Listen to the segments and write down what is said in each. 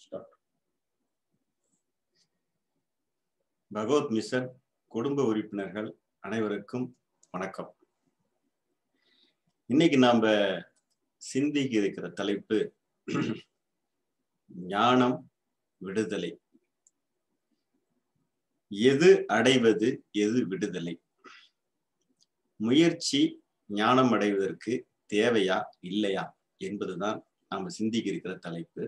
Start. பகவத் mission குடும்ப உறுப்பினர்கள் அனைவருக்கும் வணக்கம் இன்னைக்கு நாம சிந்திக்க இருக்கிற தலைப்பு ஞானம் விடுதலை எது அடைவது எது விடுதலை முயற்சி ஞானம் அடைவதற்கு தேவையா இல்லையா என்பதுதான் நாம சிந்திக்க இருக்கிற தலைப்பு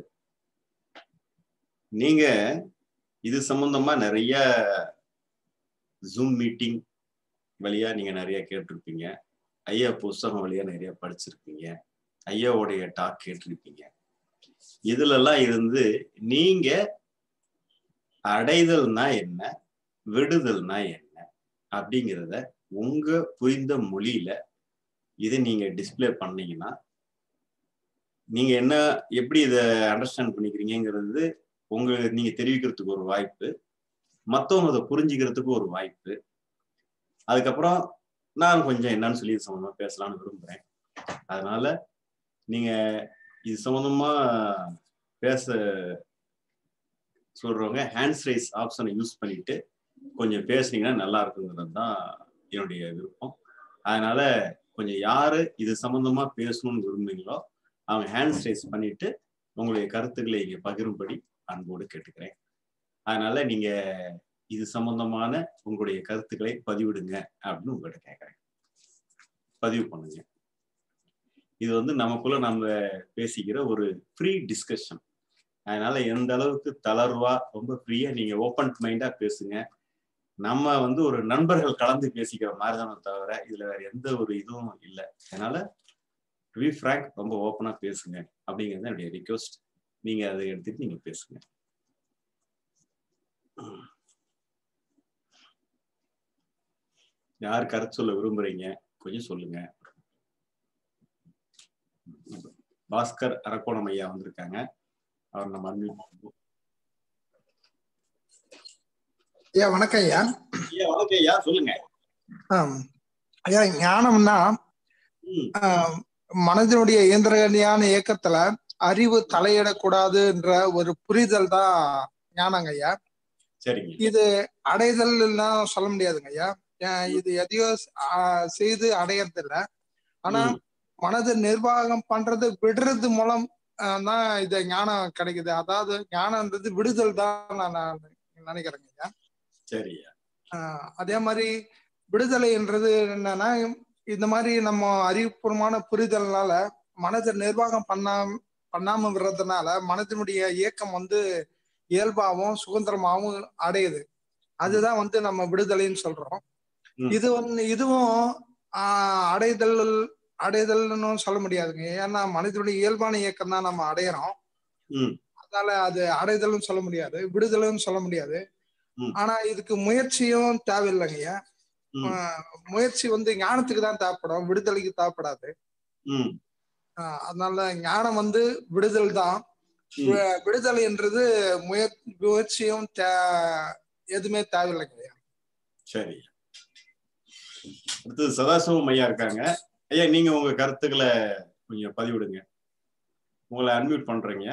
நீங்க இது சம்பந்தமா நிறைய ஜூம் மீட்டிங் வழியா நீங்க நிறைய கேட்டிருப்பீங்க ஐயா புஸ்தகம் வழியா நிறைய படிச்சிருப்பீங்க ஐயாவுடைய டாக் கேட்டிருப்பீங்க இதுலெல்லாம் இருந்து நீங்க அடைதல்னா என்ன விடுதல்னா என்ன அப்படிங்கிறத உங்க புரிந்த மொழியில இதை நீங்க டிஸ்பிளே பண்ணீங்கன்னா நீங்க என்ன எப்படி இதை அண்டர்ஸ்டாண்ட் பண்ணிக்கிறீங்கிறது உங்களுக்கு நீங்க தெரிவிக்கிறதுக்கு ஒரு வாய்ப்பு மற்றவங்க அதை புரிஞ்சுக்கிறதுக்கு ஒரு வாய்ப்பு அதுக்கப்புறம் நான் கொஞ்சம் என்னன்னு சொல்லி இது சம்மந்தமா பேசலாம்னு விரும்புறேன் அதனால நீங்க இது சம்மந்தமா பேச சொல்றவங்க ஹேண்ட்ஸ் ரைஸ் ஆப்ஷனை யூஸ் பண்ணிட்டு கொஞ்சம் பேசுனீங்கன்னா நல்லா இருக்குங்கிறது தான் என்னுடைய விருப்பம் அதனால கொஞ்சம் யாரு இது சம்பந்தமா பேசணும்னு விரும்புறீங்களோ அவங்க ஹேண்ட்ஸ் ரைஸ் பண்ணிட்டு உங்களுடைய கருத்துக்களை இங்க பகிரும்படி அன்போடு கேட்டுக்கிறேன் அதனால நீங்க இது சம்பந்தமான உங்களுடைய கருத்துக்களை பதிவிடுங்க அப்படின்னு உங்கள்கிட்ட கேட்குறேன் பதிவு பண்ணுங்க இது வந்து நமக்குள்ள நம்ம பேசிக்கிற ஒரு ஃப்ரீ டிஸ்கஷன் அதனால எந்த அளவுக்கு தளர்வா ரொம்ப ஃப்ரீயா நீங்க ஓப்பன் மைண்டா பேசுங்க நம்ம வந்து ஒரு நண்பர்கள் கலந்து பேசிக்கிற மாதிரி தானே தவிர இதுல வேற எந்த ஒரு இதுவும் இல்லை அதனால வி ஃப்ராங்க் ரொம்ப ஓப்பனா பேசுங்க அப்படிங்கிறது என்னுடைய ரிக்வஸ்ட் நீங்க அதை எடுத்துட்டு நீங்க பேசுங்க யார் கருத்து சொல்ல விரும்புறீங்க கொஞ்சம் சொல்லுங்க பாஸ்கர் அரக்கோணம் ஐயா வந்திருக்காங்க அவர் நம்ம அன்மியூட் ஐயா வணக்கம் ஐயா ஐயா வணக்கம் ஐயா சொல்லுங்க ஆம். ஐயா ஞானம்னா ம் ஆம், மனதினுடைய இயந்திரஞான இயக்கத்துல அறிவு தலையிடக்கூடாதுன்ற ஒரு புரிதல் தான் ஞானங்க ஐயா சரிங்க இது அடைதல் எல்லாம் சொல்ல முடியாதுங்க ஐயா ஏன் இது எதையோ ஆ, செய்து அடையறது இல்ல ஆனா ம். மனது நிர்வாகம் பண்றது விடுறது மூலம் ஆ, தான் இது ஞானம் கிடைக்குது அதாவது ஞானம்ன்றது விடுதல் தான் நான் நான் நினைக்கிறேங்க ஐயா சரியா ஆஹ் அதே மாதிரி விடுதலைன்றது என்னன்னா இந்த மாதிரி நம்ம அறிவுபூர்வமான புரிதல்னால மனதை நிர்வாகம் பண்ணாம பண்ணாம விடுறதுனால மனதினுடைய இயக்கம் வந்து இயல்பாகவும் சுதந்திரமாகவும் அடையுது அதுதான் வந்து நம்ம விடுதலைன்னு சொல்றோம் ம். இது வந்து இதுவும் ஆஹ் அடைதல் அடைதல்னு சொல்ல முடியாதுங்க ஏன்னா மனிதனுடைய இயல்பான இயக்கம் தான் நம்ம அடையிறோம் ம் அதனால அது அடைதல்னு சொல்ல முடியாது விடுதலைன்னு சொல்ல முடியாது ம். ஆனா இதுக்கு முயற்சியும் தேவையில்லைங்கய்யா ம் ஆஹ் முயற்சி வந்து ஞானத்துக்கு தான் தேவைப்படும் விடுதலைக்கு தேவைப்படாது ம் ஆஹ் அதனால ஞானம் வந்து விடுதல் தான் ம். வி- விடுதலைன்றது முயற் முயற்சியும் தே எதுவுமே தேவையில்லைங்கய்யா சரி அடுத்தது சதாசிவம் ஐயா இருக்காங்க ஐயா நீங்க உங்க கருத்துக்களை கொஞ்சம் பதிவிடுங்க உங்களை அன்மியூட் பண்றீங்க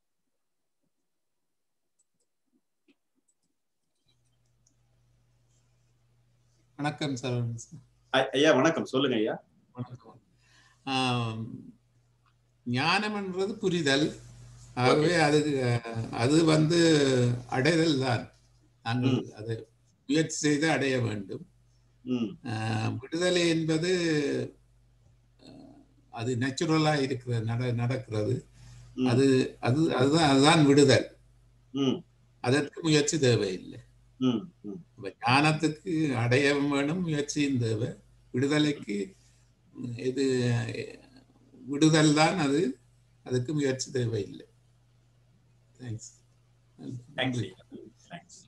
வணக்கம் சார் ஐ- ஐயா வணக்கம் சொல்லுங்க ஐயா வணக்கம் ஆம், ஞானம்ன்றது புரிதல் ஆகவே அது அஹ், அது வந்து அடைதல் தான் நாங்கள் ம். அதை முயற்சி செய்து அடைய வேண்டும் ம் ஆஹ், விடுதலை என்பது அஹ், அது நேச்சுரலா இருக்கிறது நட நடக்கிறது ம், அது அது அதுதான் அதுதான் விடுதல் ம் அதற்கு முயற்சி தேவையில்லை ம் ம் அப்ப ஞானத்துக்கு அடைய வேணும் முயற்சியும் தேவை விடுதலைக்கு ம், இது அஹ், விடுதல் தான் அது அதுக்கு முயற்சி தேவையில்லை தேங்க்ஸ் தேங்க்ஸ் ஐயா தேங்க்ஸ்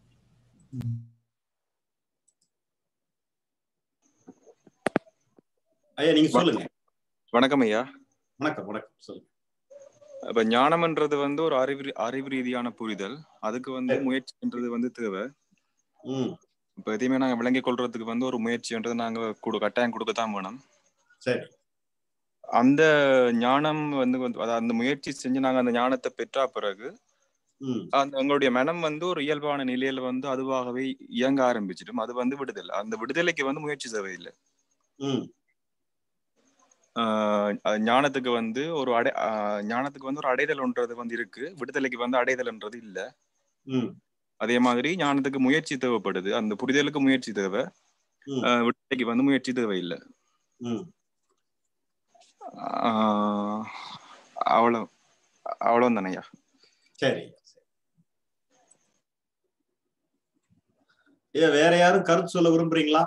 ஐயா நீங்க சொல்லுங்க வணக்கம் ஐயா வணக்கம் வணக்கம் சொல்லுங்க இப்ப ஞானம்ன்றது வந்து ஒரு அறிவு அறிவு ரீதியான புரிதல் அதுக்கு வந்து சரி. முயற்சின்றது வந்து தேவை ம் இப்ப எதையுமே நாங்க விளங்கிக் கொள்றதுக்கு வந்து ஒரு முயற்சின்றது நாங்க கொடு கட்டாயம் கொடுக்கத்தான் வேணும் சரி அந்த ஞானம் வந்து வந்து- அதாவது அந்த முயற்சி செஞ்சு நாங்க அந்த ஞானத்தை பெற்றா பிறகு ம் அந்த உங்களுடைய மனம் வந்து ஒரு இயல்பான நிலையில வந்து அதுவாகவே இயங்க ஆரம்பிச்சிடும் அது வந்து விடுதலை அந்த விடுதலைக்கு வந்து முயற்சி தேவையில்லை ம் ஆஹ் அது ஞானத்துக்கு வந்து ஒரு அடை ஆஹ் ஞானத்துக்கு வந்து ஒரு அடைதல்ன்றது வந்து இருக்கு விடுதலைக்கு வந்து அடைதல்ன்றது இல்ல ம் அதே மாதிரி ஞானத்துக்கு முயற்சி தேவைப்படுது அந்த புரிதலுக்கு முயற்சி தேவை ம். ஆஹ் விடுதலைக்கு வந்து முயற்சி தேவையில்லை ம் ஆஹ் அவ்வளவு அவ்வளவு தானையா சரி ஏ வேற யாரும் கருத்து சொல்ல விரும்புறீங்களா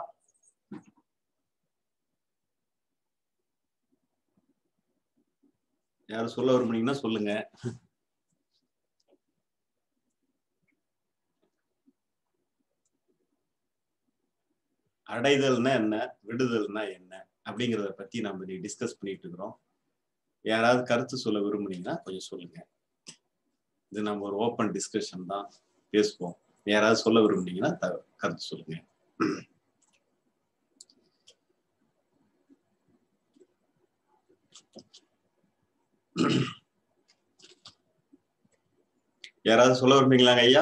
யாரும் சொல்ல விரும்புனீங்கன்னா சொல்லுங்க அடைதல்னா என்ன விடுதல்னா என்ன அப்படிங்கிறத பத்தி நம்ம நீ டிஸ்கஸ் பண்ணிட்டு இருக்கிறோம் யாராவது கருத்து சொல்ல விரும்புனீங்கன்னா கொஞ்சம் சொல்லுங்க இது நம்ம ஒரு ஓப்பன் டிஸ்கஷன் தான் பேசுவோம் யாராவது சொல்ல விரும்புனீங்கன்னா த- கருத்து சொல்லுங்க யாராவது சொல்ல விரும்புறீங்களாங்க ஐயா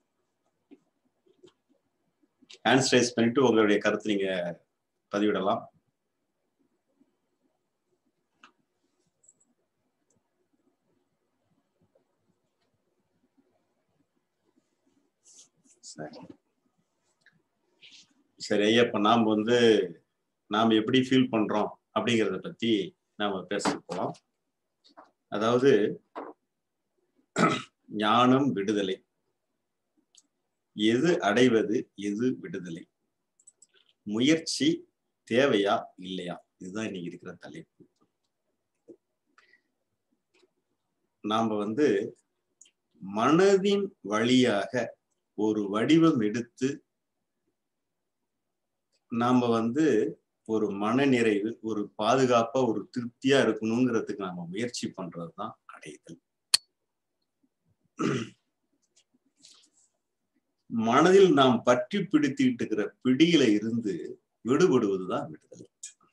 ஹேண்ட்ஸ் ரைஸ் பண்ணிட்டு உங்களுடைய கருத்து நீங்க பதிவிடலாம் சரி சரி ஐயா இப்ப நாம வந்து நாம எப்படி ஃபீல் பண்றோம் அப்படிங்கிறத பத்தி நாம பேச போலாம் அதாவது ஞானம் விடுதலை எது அடைவது எது விடுதலை முயற்சி தேவையா இல்லையா இதுதான் இன்னைக்கு இருக்கிற தலைப்பு நாம வந்து மனதின் வழியாக ஒரு வடிவம் எடுத்து நாம வந்து ஒரு மனநிறைவு ஒரு பாதுகாப்பா ஒரு திருப்தியா இருக்கணுங்கிறதுக்கு நாம முயற்சி பண்றதுதான் அடைதல் மனதில் நாம் பற்றி பிடித்துக்கிட்டு இருக்கிற பிடியில இருந்து விடுபடுவதுதான் விடுதலை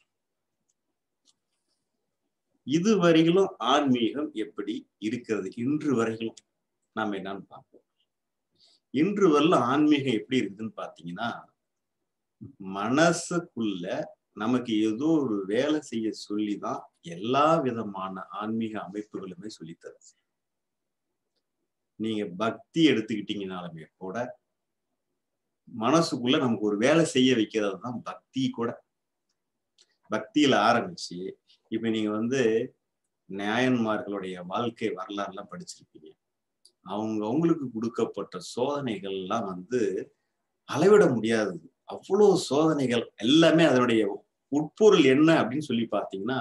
இது வரையிலும் ஆன்மீகம் எப்படி இருக்கிறது இன்று வரையிலும் நாம என்னன்னு பார்ப்போம் இன்று வரலும் ஆன்மீகம் எப்படி இருக்குதுன்னு பாத்தீங்கன்னா மனசுக்குள்ள நமக்கு ஏதோ ஒரு வேலை செய்ய சொல்லிதான் எல்லா விதமான ஆன்மீக அமைப்புகளுமே சொல்லித்தருது நீங்க பக்தி எடுத்துக்கிட்டீங்கனாலுமே கூட மனசுக்குள்ள நமக்கு ஒரு வேலை செய்ய வைக்கிறது தான் பக்தி கூட பக்தியில ஆரம்பிச்சு இப்ப நீங்க வந்து நியாயன்மார்களுடைய வாழ்க்கை வரலாறுலாம் படிச்சிருப்பீங்க அவங்க அவங்களுக்கு கொடுக்கப்பட்ட சோதனைகள் எல்லாம் வந்து அளவிட முடியாது அவ்வளவு சோதனைகள் எல்லாமே அதனுடைய உட்பொருள் என்ன அப்படின்னு சொல்லி பார்த்தீங்கன்னா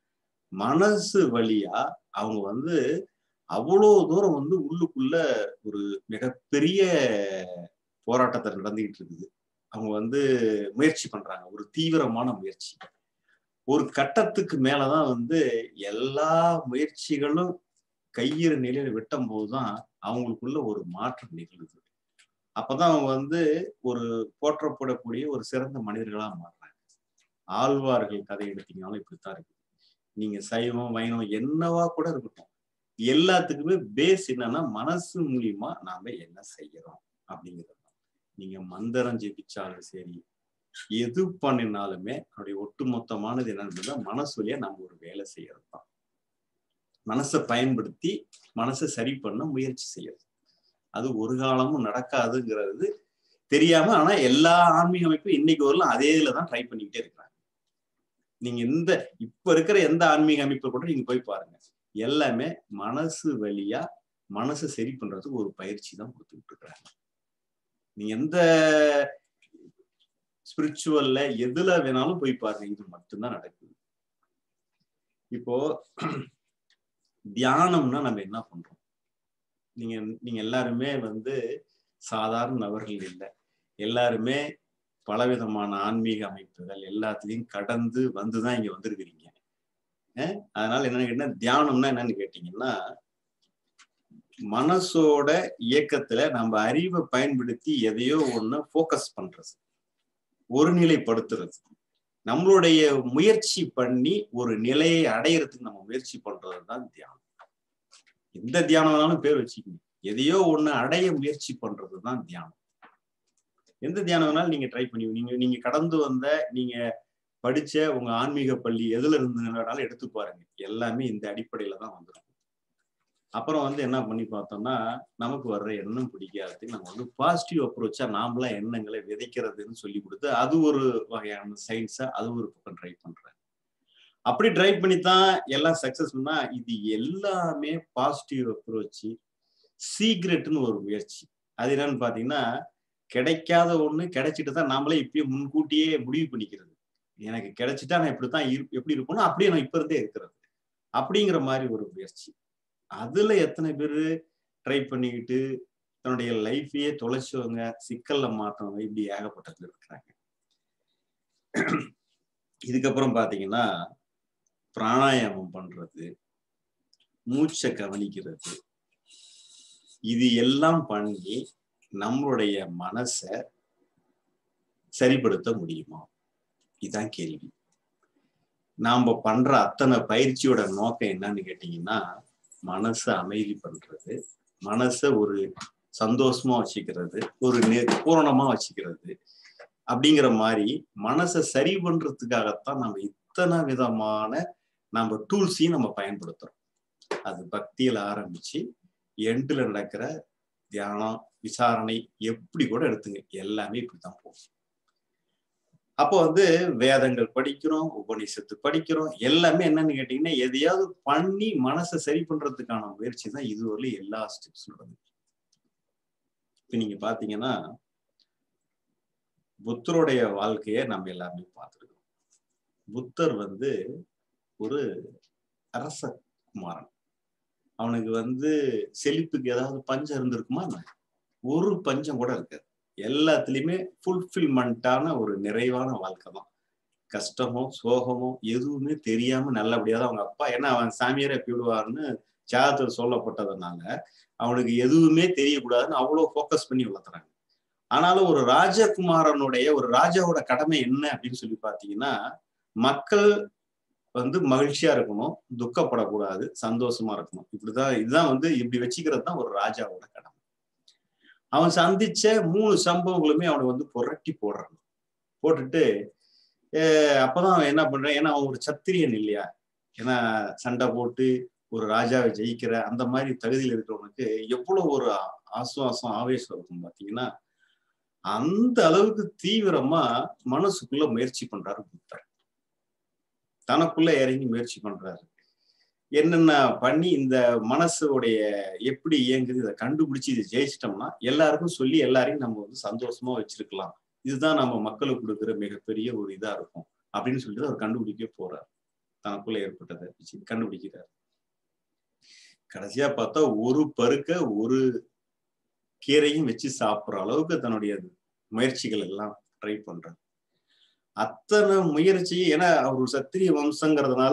மனசு வழியா அவங்க வந்து அவ்வளோ தூரம் வந்து உள்ளுக்குள்ள ஒரு மிகப்பெரிய போராட்டத்தை நடந்துகிட்டு இருக்குது அவங்க வந்து முயற்சி பண்றாங்க ஒரு தீவிரமான முயற்சி ஒரு கட்டத்துக்கு மேலதான் வந்து எல்லா முயற்சிகளும் கையிற நிலையில விட்டும் போதுதான் அவங்களுக்குள்ள ஒரு மாற்றம் நிகழுது அப்பதான் அவங்க வந்து ஒரு போற்றப்படக்கூடிய ஒரு சிறந்த மனிதர்களா மாறுறாங்க ஆழ்வார்கள் கதை எடுத்தீங்கனாலும் இப்படித்தான் இருக்கு நீங்க சைவம் வைணவம் என்னவா கூட இருக்கட்டும் எல்லாத்துக்குமே பேஸ் என்னன்னா மனசு மூலியமா நாம என்ன செய்யறோம் அப்படிங்கிறது நீங்க மந்திரம் ஜெபிச்சாலும் சரி எது பண்ணினாலுமே அதனுடைய ஒட்டுமொத்தமானது என்னன்னு மனசு வழியா நம்ம ஒரு வேலை செய்யறது தான் மனசை பயன்படுத்தி மனசை சரி பண்ண முயற்சி செய்யறது அது ஒரு காலமும் நடக்காதுங்கிறது தெரியாம ஆனா எல்லா ஆன்மீக அமைப்பும் இன்னைக்கு வரலாம் அதே இதுல தான் ட்ரை பண்ணிக்கிட்டே இருக்கிறாங்க நீங்க எந்த இப்ப இருக்கிற எந்த ஆன்மீக அமைப்பு கூட நீங்க போய் பாருங்க எல்லாமே மனசு வழியா மனசை சரி பண்றதுக்கு ஒரு பயிற்சி தான் கொடுத்துட்டு இருக்கிறாங்க நீங்க எந்த ஸ்பிரிச்சுவல்ல எதுல வேணாலும் போய் பாருங்க இது மட்டும்தான் நடக்குது இப்போ தியானம்னா நம்ம என்ன பண்றோம் நீங்க நீங்க எல்லாருமே வந்து சாதாரண நபர்கள் இல்லை எல்லாருமே பலவிதமான ஆன்மீக அமைப்புகள் எல்லாத்துலயும் கடந்து வந்துதான் இங்க வந்திருக்கிறீங்க அதனால என்னன்னு கேட்டீங்கன்னா தியானம்னா என்னன்னு கேட்டீங்கன்னா மனசோட இயக்கத்துல நம்ம அறிவை பயன்படுத்தி எதையோ ஒண்ணு ஃபோக்கஸ் பண்றது ஒருநிலைப்படுத்துறது நம்மளுடைய முயற்சி பண்ணி ஒரு நிலையை அடையறதுக்கு நம்ம முயற்சி பண்றது தான் தியானம் எந்த தியானம் வேணாலும் பேர் வச்சுக்கணும் எதையோ ஒண்ணு அடைய முயற்சி பண்றதுதான் தியானம் எந்த தியானம் வேணாலும் நீங்க ட்ரை பண்ணி நீங்க நீங்க கடந்து வந்த நீங்க படிச்ச உங்க ஆன்மீக பள்ளி எதுல இருந்ததுனாலும் எடுத்து பாருங்க எல்லாமே இந்த அடிப்படையில தான் வந்துடும் அப்புறம் வந்து என்ன பண்ணி பார்த்தோம்னா நமக்கு வர்ற எண்ணம் பிடிக்காததுக்கு நம்ம வந்து பாசிட்டிவ் அப்ரோச்சா நாமளா எண்ணங்களை விதைக்கிறதுன்னு சொல்லி கொடுத்து அது ஒரு வகையான சயின்ஸா அது ஒரு பக்கம் ட்ரை பண்றேன் அப்படி ட்ரை பண்ணி தான் எல்லாம் சக்சஸ்ஃபுல்னா இது எல்லாமே பாசிட்டிவ் அப்ரோச் சீக்ரெட்னு ஒரு முயற்சி அது என்னன்னு பாத்தீங்கன்னா கிடைக்காத ஒண்ணு கிடைச்சிட்டு தான் நாமளே இப்பயே முன்கூட்டியே முடிவு பண்ணிக்கிறது எனக்கு கிடைச்சிட்டா நான் இப்படித்தான் இரு எப்படி இருக்கணும் அப்படியே நான் இப்ப இருந்தே இருக்கிறது அப்படிங்கிற மாதிரி ஒரு முயற்சி அதுல எத்தனை பேர் ட்ரை பண்ணிக்கிட்டு தன்னுடைய லைஃபையே தொலைச்சவங்க சிக்கல்ல மாற்றவங்க இப்படி ஏகப்பட்ட பேர் இருக்கிறாங்க இதுக்கப்புறம் பாத்தீங்கன்னா பிராணாயாமம் பண்றது மூச்சை கவனிக்கிறது இது எல்லாம் பண்ணி நம்மளுடைய மனசை சரிப்படுத்த முடியுமா இதுதான் கேள்வி நாம பண்ற அத்தனை பயிற்சியோட நோக்கம் என்னன்னு கேட்டீங்கன்னா மனசை அமைதி பண்றது மனசை ஒரு சந்தோஷமா வச்சுக்கிறது ஒரு பூரணமா வச்சுக்கிறது அப்படிங்கிற மாதிரி மனசை சரி பண்றதுக்காகத்தான் நம்ம இத்தனை விதமான நம்ம டூல்ஸையும் நம்ம பயன்படுத்துறோம் அது பக்தியில ஆரம்பிச்சு எண்டுல நடக்கிற தியானம் விசாரணை எப்படி கூட எடுத்துங்க எல்லாமே இப்படித்தான் போகும் அப்போ வந்து வேதங்கள் படிக்கிறோம் உபநிஷத்து படிக்கிறோம் எல்லாமே என்னன்னு கேட்டீங்கன்னா எதையாவது பண்ணி மனசை சரி பண்றதுக்கான முயற்சி தான் இதுவரையிலும் எல்லா ஸ்டெப்ஸ் நடந்தது இப்ப நீங்க பாத்தீங்கன்னா புத்தருடைய வாழ்க்கைய நம்ம எல்லாமே பார்த்துருக்கோம் புத்தர் வந்து ஒரு அரச குமாரன் அவனுக்கு வந்து செழிப்புக்கு ஏதாவது பஞ்சம் இருந்திருக்குமா ஒரு பஞ்சம் கூட இருக்காது எல்லாத்துலயுமே ஃபுல்ஃபில்மெண்ட்டான ஒரு நிறைவான வாழ்க்கை தான் கஷ்டமோ சோகமோ எதுவுமே தெரியாம நல்லபடியா தான் அவங்க அப்பா ஏன்னா அவன் சாமியாரே போயிடுவார்னு ஜாதத்தில் சொல்லப்பட்டதுனால அவனுக்கு எதுவுமே தெரியக்கூடாதுன்னு அவ்வளோ ஃபோக்கஸ் பண்ணி வளர்த்துறாங்க ஆனாலும் ஒரு ராஜகுமாரனுடைய ஒரு ராஜாவோட கடமை என்ன அப்படின்னு சொல்லி பார்த்தீங்கன்னா மக்கள் வந்து மகிழ்ச்சியா இருக்கணும் துக்கப்படக்கூடாது சந்தோஷமா இருக்கணும் இப்படிதான் இதுதான் வந்து இப்படி வச்சுக்கிறது தான் ஒரு ராஜாவோட கடமை அவன் சந்திச்ச மூணு சம்பவங்களுமே அவனை வந்து புரட்டி போடுறான் போட்டுட்டு அப்பதான் அவன் என்ன பண்றான் ஏன்னா அவன் ஒரு சத்திரியன் இல்லையா ஏன்னா சண்டை போட்டு ஒரு ராஜாவை ஜெயிக்கிற அந்த மாதிரி தகுதியில் இருக்கிறவனுக்கு எவ்வளவு ஒரு ஆசுவாசம் ஆவேசம் இருக்கும் பாத்தீங்கன்னா அந்த அளவுக்கு தீவிரமா மனசுக்குள்ள முயற்சி பண்றாரு புத்தர் தனக்குள்ள இறங்கி முயற்சி பண்றாரு என்னென்ன பண்ணி இந்த மனசுடைய எப்படி இயங்குது இதை கண்டுபிடிச்சு இதை ஜெயிச்சிட்டோம்னா எல்லாருக்கும் சொல்லி எல்லாரையும் நம்ம வந்து சந்தோஷமா வச்சிருக்கலாம் இதுதான் நம்ம மக்களுக்கு கொடுக்குற மிகப்பெரிய ஒரு இதா இருக்கும் அப்படின்னு சொல்லிட்டு அவர் கண்டுபிடிக்க போறார் தனக்குள்ள ஏற்பட்டதை வச்சு கண்டுபிடிக்கிறார் கடைசியா பார்த்தா ஒரு பருக்க ஒரு கீரையும் வச்சு சாப்பிட்ற அளவுக்கு தன்னுடைய முயற்சிகள் எல்லாம் ட்ரை பண்றாரு அத்தனை முயற்சி ஏன்னா அவர் சத்திரிய வம்சங்கிறதுனால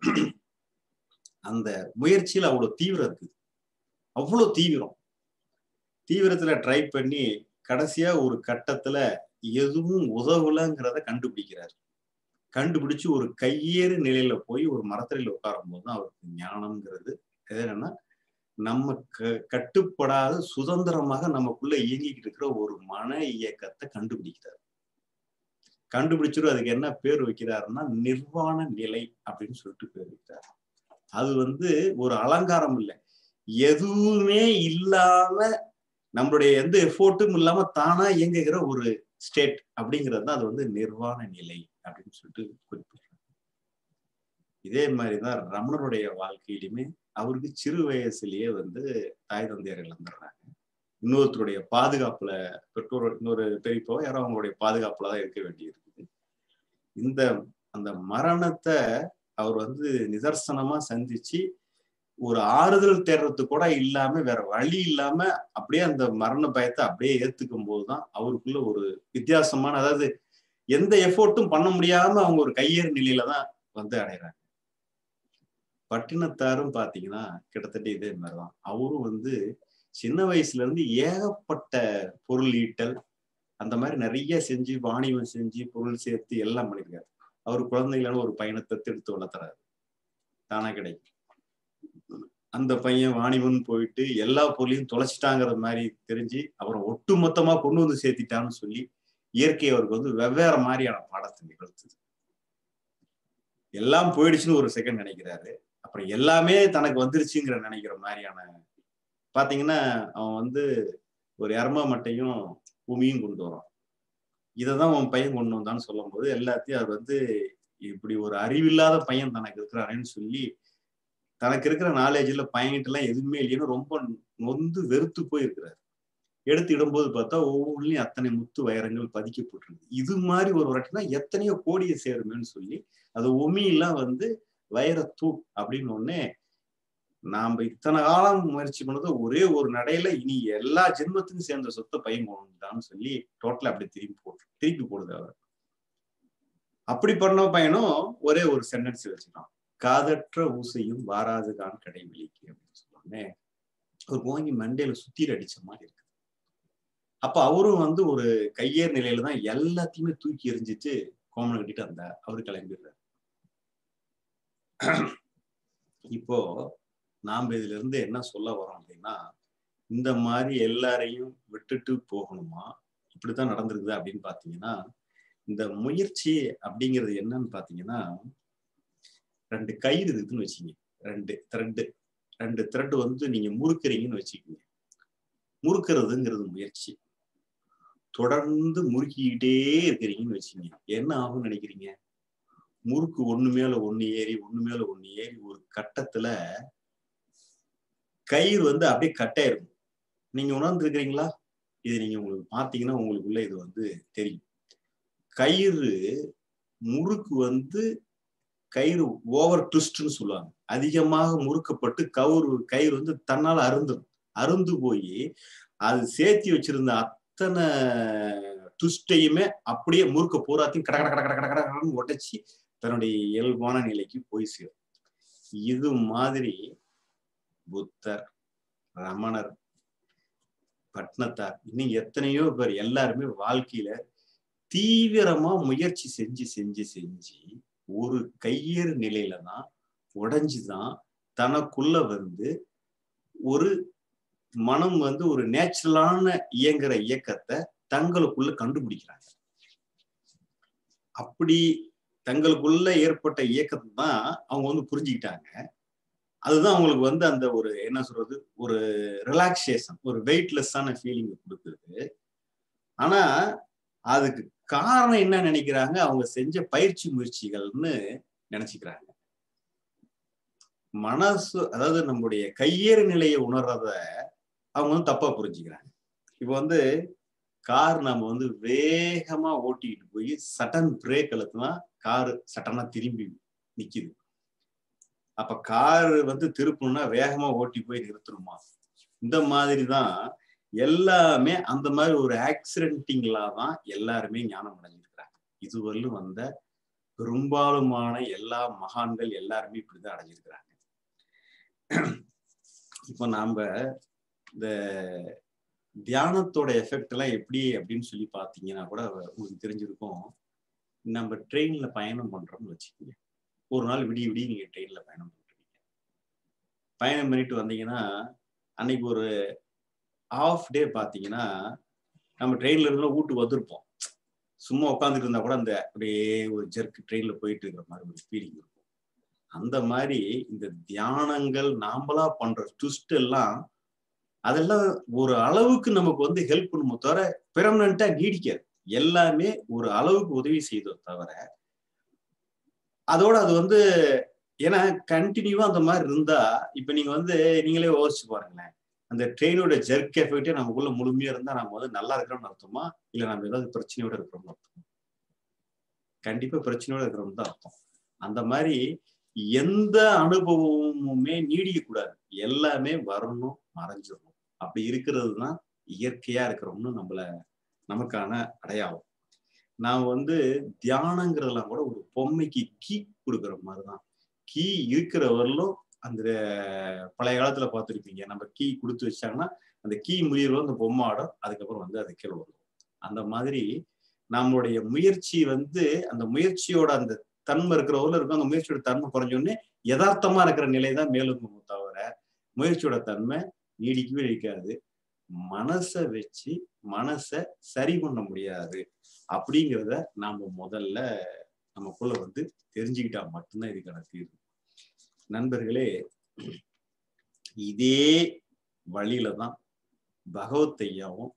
அந்த முயற்சியில அவ்வளவு தீவிரம் இருக்குது அவ்வளவு தீவிரம் தீவிரத்துல ட்ரை பண்ணி கடைசியா ஒரு கட்டத்துல எதுவும் உதவலங்கிறத கண்டுபிடிக்கிறார் கண்டுபிடிச்சு ஒரு கையேறு நிலையில போய் ஒரு மரத்தடியில் உட்காரும் போது தான் அவருக்கு ஞானம்ங்கிறது என்னன்னா நம்ம க கட்டுப்படாத சுதந்திரமாக நமக்குள்ள இயங்கிக்கிட்டு இருக்கிற ஒரு மன இயக்கத்தை கண்டுபிடிக்கிறார் கண்டுபிடிச்சிடும் அதுக்கு என்ன பேர் வைக்கிறாருன்னா நிர்வாண நிலை அப்படின்னு சொல்லிட்டு பேர் வைக்கிறார் அது வந்து ஒரு அலங்காரம் இல்லை எதுவுமே இல்லாம நம்மளுடைய எந்த எஃபோர்ட்டும் இல்லாம தானா இயங்குகிற ஒரு ஸ்டேட் அப்படிங்கிறது தான் அது வந்து நிர்வாண நிலை அப்படின்னு சொல்லிட்டு குறிப்பிடுறாங்க இதே மாதிரிதான் ரமணருடைய வாழ்க்கையிலுமே அவருக்கு சிறு வயசுலயே வந்து தாய் தந்தையர் இழந்துடுறாங்க இன்னொருத்தருடைய பாதுகாப்புல பெற்றோர் இன்னொரு பெரியப்போ யாரோ அவங்களுடைய பாதுகாப்புல தான் இருக்க வேண்டியிருக்குது இந்த அந்த மரணத்தை அவர் வந்து நிதர்சனமா சந்திச்சு ஒரு ஆறுதல் தேடுறது கூட இல்லாம வேற வழி இல்லாம அப்படியே அந்த மரண பயத்தை அப்படியே ஏத்துக்கும் போதுதான் அவருக்குள்ள ஒரு வித்தியாசமான அதாவது எந்த எஃபோர்ட்டும் பண்ண முடியாம அவங்க ஒரு கையேறு நிலையில தான் வந்து அடைகிறாங்க பட்டினத்தாரும் பாத்தீங்கன்னா கிட்டத்தட்ட இதே மாதிரிதான் அவரும் வந்து சின்ன வயசுல இருந்து ஏகப்பட்ட பொருள் ஈட்டல் அந்த மாதிரி நிறைய செஞ்சு வாணிபம் செஞ்சு பொருள் சேர்த்து எல்லாம் பண்ணிருக்காரு அவர் குழந்தைகளான ஒரு பயணத்தை எடுத்து வளர்த்துறாரு தானா கிடைக்கும் அந்த பையன் வாணிபன் போயிட்டு எல்லா பொருளையும் தொலைச்சிட்டாங்கிற மாதிரி தெரிஞ்சு அப்புறம் ஒட்டு மொத்தமா கொண்டு வந்து சேர்த்திட்டான்னு சொல்லி இயற்கை அவருக்கு வந்து வெவ்வேறு மாதிரியான பாடத்தை நிகழ்த்துது எல்லாம் போயிடுச்சுன்னு ஒரு செகண்ட் நினைக்கிறாரு அப்புறம் எல்லாமே தனக்கு வந்துருச்சுங்கிற நினைக்கிற மாதிரியான பாத்தீங்கன்னா அவன் வந்து ஒரு எர்ம மட்டையும் பூமியும் கொண்டு வரான் இதைதான் அவன் பையன் கொண்டு வந்தான்னு சொல்லும் போது எல்லாத்தையும் அது வந்து இப்படி ஒரு அறிவில்லாத பையன் தனக்கு இருக்கிறானேன்னு சொல்லி தனக்கு இருக்கிற நாலேஜ்ல பையன்கிட்ட எல்லாம் எதுவுமே இல்லைன்னு ரொம்ப நொந்து வெறுத்து போயிருக்கிறாரு எடுத்து இடும்போது பார்த்தா ஒவ்வொன்றுலயும் அத்தனை முத்து வைரங்கள் பதிக்கப்பட்டிருக்கு இது மாதிரி ஒரு வாட்டினா எத்தனையோ கோடியை சேருமேன்னு சொல்லி அது ஒமியெல்லாம் வந்து வைரத்தூ அப்படின்னு ஒன்னே நாம இத்தனை காலம் முயற்சி பண்ணது ஒரே ஒரு நடையில இனி எல்லா ஜென்மத்துக்கும் சேர்ந்த சொத்தை பையன் கொண்டுட்டான்னு சொல்லி டோட்டலா அப்படி திருப்பி போட்டு திருப்பி போடுது அவர் அப்படி பண்ண பையனும் ஒரே ஒரு சென்டென்ஸ் வச்சுக்கலாம் காதற்ற ஊசையும் வாராதுதான் கடைபிடிக்கு அப்படின்னு சொன்னோடனே ஒரு வாங்கி மண்டையில சுத்திர அடிச்ச மாதிரி இருக்கு அப்ப அவரும் வந்து ஒரு கையேர் நிலையில தான் எல்லாத்தையுமே தூக்கி எறிஞ்சிட்டு கோமனை கட்டிட்டு அந்த அவரு கிளம்பிடுறாரு இப்போ நாம இதுல இருந்து என்ன சொல்ல வரோம் அப்படின்னா இந்த மாதிரி எல்லாரையும் விட்டுட்டு போகணுமா இப்படித்தான் நடந்திருக்குது அப்படின்னு பாத்தீங்கன்னா இந்த முயற்சி அப்படிங்கிறது என்னன்னு பாத்தீங்கன்னா ரெண்டு கயிறு இருக்குன்னு வச்சுங்க ரெண்டு த்ரெட்டு ரெண்டு த்ரெட் வந்து நீங்க முறுக்குறீங்கன்னு வச்சுக்கோங்க முறுக்கிறதுங்கிறது முயற்சி தொடர்ந்து முறுக்கிக்கிட்டே இருக்கிறீங்கன்னு வச்சுங்க என்ன ஆகும்னு நினைக்கிறீங்க முறுக்கு ஒண்ணு மேல ஒண்ணு ஏறி ஒண்ணு மேல ஒண்ணு ஏறி ஒரு கட்டத்துல கயிறு வந்து அப்படியே கட்டாயிருக்கும் நீங்க உணர்ந்துருக்கிறீங்களா இது நீங்க உங்களுக்கு பாத்தீங்கன்னா உங்களுக்குள்ள இது வந்து தெரியும் கயிறு முறுக்கு வந்து கயிறு ஓவர் ட்விஸ்ட்னு சொல்லுவாங்க அதிகமாக முறுக்கப்பட்டு கவுரு கயிறு வந்து தன்னால அருந்துடும் அருந்து போய் அது சேர்த்தி வச்சிருந்த அத்தனை ட்விஸ்டையுமே அப்படியே முறுக்க பூராத்தையும் கட கட கட கட கட கடன்னு உடைச்சி தன்னுடைய இயல்பான நிலைக்கு போய் சேரும் இது மாதிரி புத்தர் ரமணர் பட்னத்தார் இன்னும் எத்தனையோ பேர் எல்லாருமே வாழ்க்கையில தீவிரமா முயற்சி செஞ்சு செஞ்சு செஞ்சு ஒரு கையேறு நிலையில தான் உடைஞ்சுதான் தனக்குள்ள வந்து ஒரு மனம் வந்து ஒரு நேச்சுரலான இயங்குற இயக்கத்தை தங்களுக்குள்ள கண்டுபிடிக்கிறாங்க அப்படி தங்களுக்குள்ள ஏற்பட்ட இயக்கத்தை தான் அவங்க வந்து புரிஞ்சுக்கிட்டாங்க அதுதான் அவங்களுக்கு வந்து அந்த ஒரு என்ன சொல்றது ஒரு ரிலாக்ஸேஷன் ஒரு வெயிட்லெஸ்ஸான ஃபீலிங் கொடுக்குறது ஆனா அதுக்கு காரணம் என்ன நினைக்கிறாங்க அவங்க செஞ்ச பயிற்சி முயற்சிகள்னு நினைச்சுக்கிறாங்க மனசு அதாவது நம்முடைய கையேறு நிலையை உணர்றத அவங்க வந்து தப்பா புரிஞ்சுக்கிறாங்க இப்போ வந்து கார் நம்ம வந்து வேகமா ஓட்டிக்கிட்டு போய் சட்டன் பிரேக் அழுத்தினா காரு சட்டனா திரும்பி நிக்குது அப்ப காரு வந்து திருப்பணும்னா வேகமா ஓட்டி போய் நிறுத்தணுமா இந்த மாதிரி தான் எல்லாமே அந்த மாதிரி ஒரு ஆக்சிடென்டிங்களா தான் எல்லாருமே ஞானம் அடைஞ்சிருக்கிறாங்க இதுவரையிலும் வந்த பெரும்பாலுமான எல்லா மகான்கள் எல்லாருமே இப்படிதான் அடைஞ்சிருக்கிறாங்க இப்போ நாம இந்த தியானத்தோட எஃபெக்ட் எல்லாம் எப்படி அப்படின்னு சொல்லி பார்த்தீங்கன்னா கூட உங்களுக்கு தெரிஞ்சிருக்கும் நம்ம ட்ரெயின்ல பயணம் பண்றோம்னு வச்சுக்கோங்க ஒரு நாள் விடிய விடிய நீங்க ட்ரெயின்ல பயணம் பண்றீங்க பயணம் பண்ணிட்டு வந்தீங்கன்னா அன்னைக்கு ஒரு ஆஃப் டே பார்த்தீங்கன்னா நம்ம ட்ரெயின்ல இருந்தா வீட்டுக்கு வந்திருப்போம் சும்மா உட்காந்துட்டு இருந்தா கூட அந்த அப்படியே ஒரு ஜெர்க் ட்ரெயின்ல போயிட்டு இருக்கிற மாதிரி ஒரு ஃபீலிங் இருக்கும் அந்த மாதிரி இந்த தியானங்கள் நாமளா பண்ற ட்விஸ்ட் எல்லாம் அதெல்லாம் ஒரு அளவுக்கு நமக்கு வந்து ஹெல்ப் பண்ணுமோ தவிர பெர்மனண்டா நீடிக்காது எல்லாமே ஒரு அளவுக்கு உதவி செய்தோ தவிர அதோட அது வந்து ஏன்னா கண்டினியூவா அந்த மாதிரி இருந்தா இப்ப நீங்க வந்து நீங்களே யோசிச்சு பாருங்களேன் அந்த ட்ரெயினோட ஜெர்க் எஃபெக்டே நமக்குள்ள முழுமையா இருந்தா நம்ம வந்து நல்லா இருக்கிறோம்னு அர்த்தமா இல்ல நம்ம ஏதாவது பிரச்சனையோட இருக்கிறோம்னு அர்த்தமா கண்டிப்பா பிரச்சனையோட இருக்கிறோம் தான் அர்த்தம் அந்த மாதிரி எந்த அனுபவமுமே நீடிக்க கூடாது எல்லாமே வரணும் மறைஞ்சிடணும் அப்படி இருக்கிறது தான் இயற்கையா இருக்கிறோம்னு நம்மள நமக்கான அடையாளம் நான் வந்து தியானங்கிறதெல்லாம் கூட ஒரு பொம்மைக்கு கீ கொடுக்குற மாதிரிதான் கீ இருக்கிற வரலும் அந்த பழைய காலத்துல பார்த்துருப்பீங்க நம்ம கீ கொடுத்து வச்சாங்கன்னா அந்த கீ முயலும் அந்த பொம்மை ஆடும் அதுக்கப்புறம் வந்து அது கீழே வரும் அந்த மாதிரி நம்மளுடைய முயற்சி வந்து அந்த முயற்சியோட அந்த தன்மை இருக்கிற ஊர்ல இருக்கும் அந்த முயற்சியோட தன்மை குறைஞ்சோடனே யதார்த்தமா இருக்கிற நிலை தான் மேலும் தவிர முயற்சியோட தன்மை நீடிக்கவே இருக்காது மனசை வச்சு மனசை சரி பண்ண முடியாது அப்படிங்கிறத நாம முதல்ல நமக்குள்ள வந்து தெரிஞ்சுக்கிட்டா மட்டும்தான் இதுக்கான தீர்வு நண்பர்களே இதே வழியில தான் பகவத் ஐயாவும்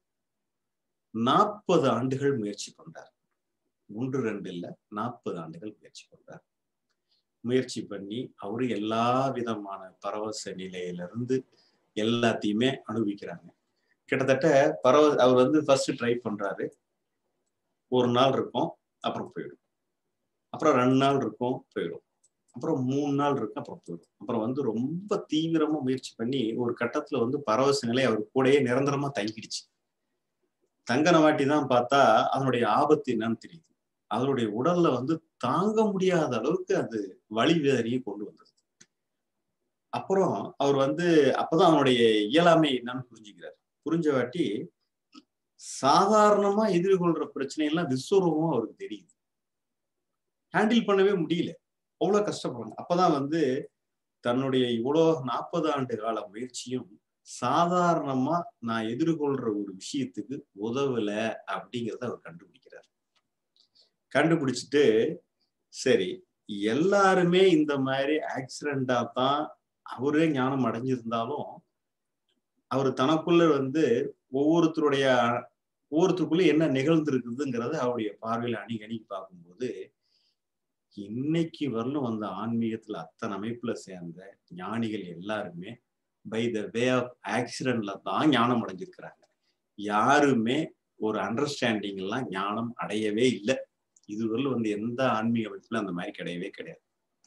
நாற்பது ஆண்டுகள் முயற்சி பண்றார் ஒன்று ரெண்டு இல்ல நாற்பது ஆண்டுகள் முயற்சி பண்றார் முயற்சி பண்ணி அவரு எல்லா விதமான பரவச நிலையிலிருந்து எல்லாத்தையுமே அனுபவிக்கிறாங்க கிட்டத்தட்ட பரவ அவர் வந்து ஃபர்ஸ்ட் ட்ரை பண்றாரு ஒரு நாள் இருக்கும் அப்புறம் போயிடும் அப்புறம் ரெண்டு நாள் இருக்கும் போயிடும் அப்புறம் மூணு நாள் இருக்கும் அப்புறம் போயிடும் அப்புறம் வந்து ரொம்ப தீவிரமா முயற்சி பண்ணி ஒரு கட்டத்துல வந்து பரவச நிலை அவர் கூடயே நிரந்தரமா தங்கிடுச்சு தங்கன வாட்டி தான் பார்த்தா அதனுடைய ஆபத்து என்னன்னு தெரியுது அதனுடைய உடல்ல வந்து தாங்க முடியாத அளவுக்கு அது வழி வேதனையை கொண்டு வந்தது அப்புறம் அவர் வந்து அப்பதான் அவனுடைய இயலாமை என்னன்னு புரிஞ்சுக்கிறார் புரிஞ்ச வாட்டி சாதாரணமா எதிர்கொள்ற பிரச்சனை எல்லாம் விஸ்வரூபமா அவருக்கு தெரியுது ஹேண்டில் பண்ணவே முடியல அவ்வளவு கஷ்டப்படுறாங்க அப்பதான் வந்து தன்னுடைய இவ்வளோ நாற்பது ஆண்டு கால முயற்சியும் சாதாரணமா நான் எதிர்கொள்ற ஒரு விஷயத்துக்கு உதவல அப்படிங்கிறத அவர் கண்டுபிடிக்கிறார் கண்டுபிடிச்சிட்டு சரி எல்லாருமே இந்த மாதிரி ஆக்சிடென்டா தான் அவரே ஞானம் அடைஞ்சிருந்தாலும் அவர் தனக்குள்ள வந்து ஒவ்வொருத்தருடைய ஒவ்வொருத்தருக்குள்ள என்ன நிகழ்ந்திருக்குதுங்கிறத அவருடைய பார்வையில அணி அணுகி பார்க்கும்போது இன்னைக்கு வரலும் வந்த ஆன்மீகத்துல அத்தனை அமைப்புல சேர்ந்த ஞானிகள் எல்லாருமே பை த வே ஆஃப் ஆக்சிடென்ட்ல தான் ஞானம் அடைஞ்சிருக்கிறாங்க யாருமே ஒரு அண்டர்ஸ்டாண்டிங் எல்லாம் ஞானம் அடையவே இல்லை இதுவரையிலும் வந்து எந்த ஆன்மீக அமைப்புல அந்த மாதிரி கிடையவே கிடையாது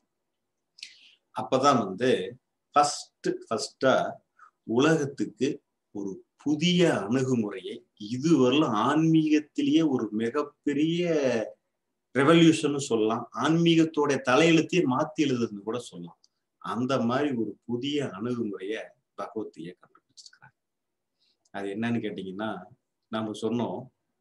அப்பதான் வந்து ஃபர்ஸ்ட் ஃபர்ஸ்டா உலகத்துக்கு ஒரு புதிய அணுகுமுறையை இதுவரையிலும் ஆன்மீகத்திலேயே ஒரு மிகப்பெரிய ரெவல்யூஷன் சொல்லலாம் ஆன்மீகத்தோட தலையெழுத்தையே மாத்தி எழுதுன்னு கூட சொல்லலாம் அந்த மாதிரி ஒரு புதிய அணுகுமுறைய பகவத்தைய கண்டுபிடிச்சிருக்கிறாங்க அது என்னன்னு கேட்டீங்கன்னா நாம சொன்னோம்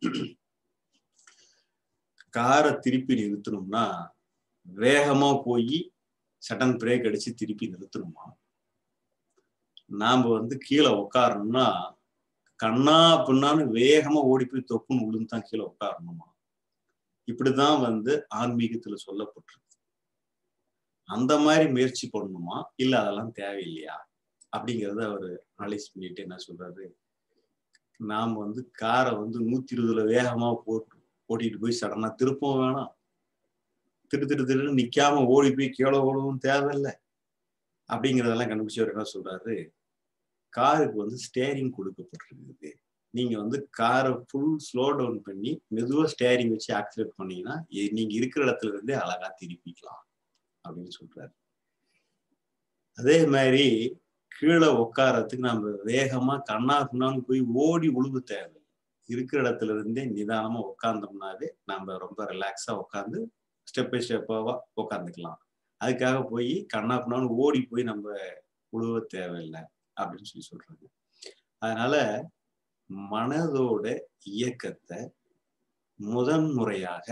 காரை திருப்பி நிறுத்தணும்னா வேகமா போய் சடன் பிரேக் அடிச்சு திருப்பி நிறுத்தணுமா நாம வந்து கீழே உட்காரணும்னா கண்ணா பின்னான்னு வேகமா ஓடி போய் தொப்புன்னு விழுந்து தான் கீழே உட்காரணுமா இப்படிதான் வந்து ஆன்மீகத்துல சொல்லப்பட்டிருக்கு அந்த மாதிரி முயற்சி பண்ணணுமா இல்ல அதெல்லாம் தேவையில்லையா அப்படிங்கறத அவர் அனலைஸ் பண்ணிட்டு என்ன சொல்றாரு நாம் வந்து காரை வந்து நூத்தி இருபதுல வேகமா போட்டு ஓட்டிட்டு போய் சடனா திருப்பவும் வேணாம் திரு திரு திருன்னு நிக்காம ஓடி போய் கீழே ஓடவும் தேவையில்லை அப்படிங்கிறதெல்லாம் கண்டுபிடிச்சவர் என்ன சொல்றாரு காருக்கு வந்து ஸ்டேரிங் கொடுக்கப்பட்டிருக்குது நீங்க வந்து காரை ஃபுல் ஸ்லோ டவுன் பண்ணி மெதுவா ஸ்டேரிங் வச்சு ஆக்சிலேட் பண்ணீங்கன்னா நீங்க இருக்கிற இடத்துல இருந்தே அழகா திருப்பிக்கலாம் அப்படின்னு சொல்றாரு அதே மாதிரி கீழே உட்காரத்துக்கு நம்ம வேகமா கண்ணா குண்ணான்னு போய் ஓடி உழுவு தேவை இருக்கிற இடத்துல இருந்தே நிதானமா உட்காந்தோம்னாவே நம்ம ரொம்ப ரிலாக்ஸா உட்காந்து ஸ்டெப் பை ஸ்டெப்பாவா உட்காந்துக்கலாம் அதுக்காக போய் கண்ணா குண்ணான்னு ஓடி போய் நம்ம உழுவ தேவையில்லை அப்படின்னு சொல்லி சொல்றாங்க அதனால மனதோட இயக்கத்தை முதன்முறையாக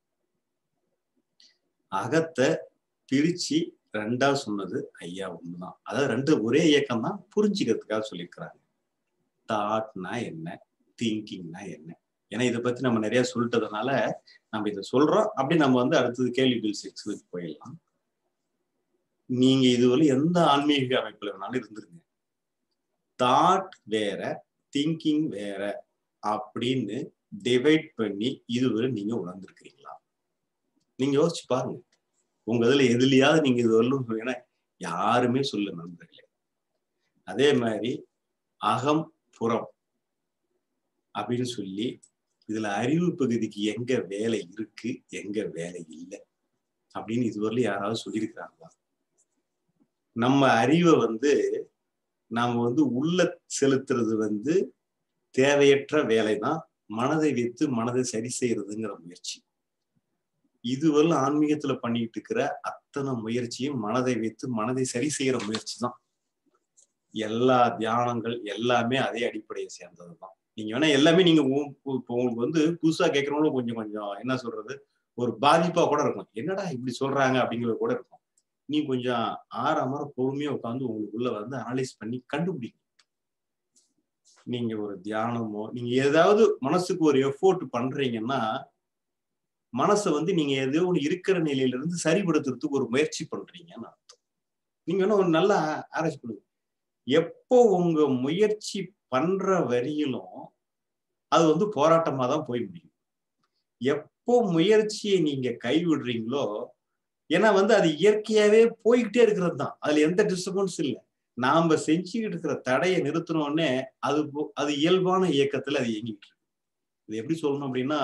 அகத்தை பிரிச்சு ரெண்டா சொன்னது ஐயா ஒண்ணுதான் அதாவது ரெண்டு ஒரே இயக்கம் தான் புரிஞ்சுக்கிறதுக்காக சொல்லியிருக்கிறாங்க தாட்னா என்ன திங்கிங்னா என்ன ஏன்னா இதை பத்தி நம்ம நிறைய சொல்லிட்டதுனால நம்ம இதை சொல்றோம் அப்படி நம்ம வந்து அடுத்தது கேள்விகள் செக்ஸுக்கு போயிடலாம் நீங்க இதுவரை எந்த ஆன்மீக அமைப்புல வேணாலும் இருந்துருங்க தாட் வேற திங்கிங் வேற அப்படின்னு டிவைட் பண்ணி இதுவரை நீங்க உணர்ந்திருக்கிறீங்களா நீங்க யோசிச்சு பாருங்க உங்க இதுல எதுலயாவது நீங்க இது வரலும் சொன்னீங்கன்னா யாருமே சொல்ல நண்பர்களே அதே மாதிரி அகம் புறம் அப்படின்னு சொல்லி இதுல அறிவு பகுதிக்கு எங்க வேலை இருக்கு எங்க வேலை இல்லை அப்படின்னு இதுவரையிலும் யாராவது சொல்லியிருக்கிறாங்களா நம்ம அறிவை வந்து நாம வந்து உள்ள செலுத்துறது வந்து தேவையற்ற வேலை தான் மனதை வைத்து மனதை சரி செய்யறதுங்கிற முயற்சி இதுவரை ஆன்மீகத்துல பண்ணிட்டு இருக்கிற அத்தனை முயற்சியும் மனதை வைத்து மனதை சரி செய்யற முயற்சி தான் எல்லா தியானங்கள் எல்லாமே அதே அடிப்படையை சேர்ந்தது தான் நீங்க வேணா எல்லாமே நீங்க இப்போ உங்களுக்கு வந்து புதுசா கேட்கறவங்களும் கொஞ்சம் கொஞ்சம் என்ன சொல்றது ஒரு பாதிப்பா கூட இருக்கும் என்னடா இப்படி சொல்றாங்க அப்படிங்கிறது கூட இருக்கும் நீ கொஞ்சம் ஆறாமற பொறுமையா உட்காந்து உங்களுக்குள்ள வந்து அனலைஸ் பண்ணி கண்டுபிடிங்க நீங்க ஒரு தியானமோ நீங்க ஏதாவது மனசுக்கு ஒரு எஃபோர்ட் பண்றீங்கன்னா மனசை வந்து நீங்க ஏதோ ஒன்று இருக்கிற நிலையில இருந்து சரிபடுத்துறதுக்கு ஒரு முயற்சி பண்றீங்கன்னு அர்த்தம் நீங்க வேணா ஒரு நல்ல ஆராய்ச்சி பண்ணுங்க எப்போ உங்க முயற்சி பண்ற வரியிலும் அது வந்து போராட்டமா தான் போய் முடியும் எப்போ முயற்சியை நீங்க கைவிடுறீங்களோ ஏன்னா வந்து அது இயற்கையாவே போய்கிட்டே இருக்கிறது தான் அதுல எந்த டிஸ்டர்பன்ஸ் இல்லை நாம செஞ்சுக்கிட்டு இருக்கிற தடையை நிறுத்தினோடனே அது அது இயல்பான இயக்கத்துல அது இயங்கிட்டு இருக்கு இது எப்படி சொல்லணும் அப்படின்னா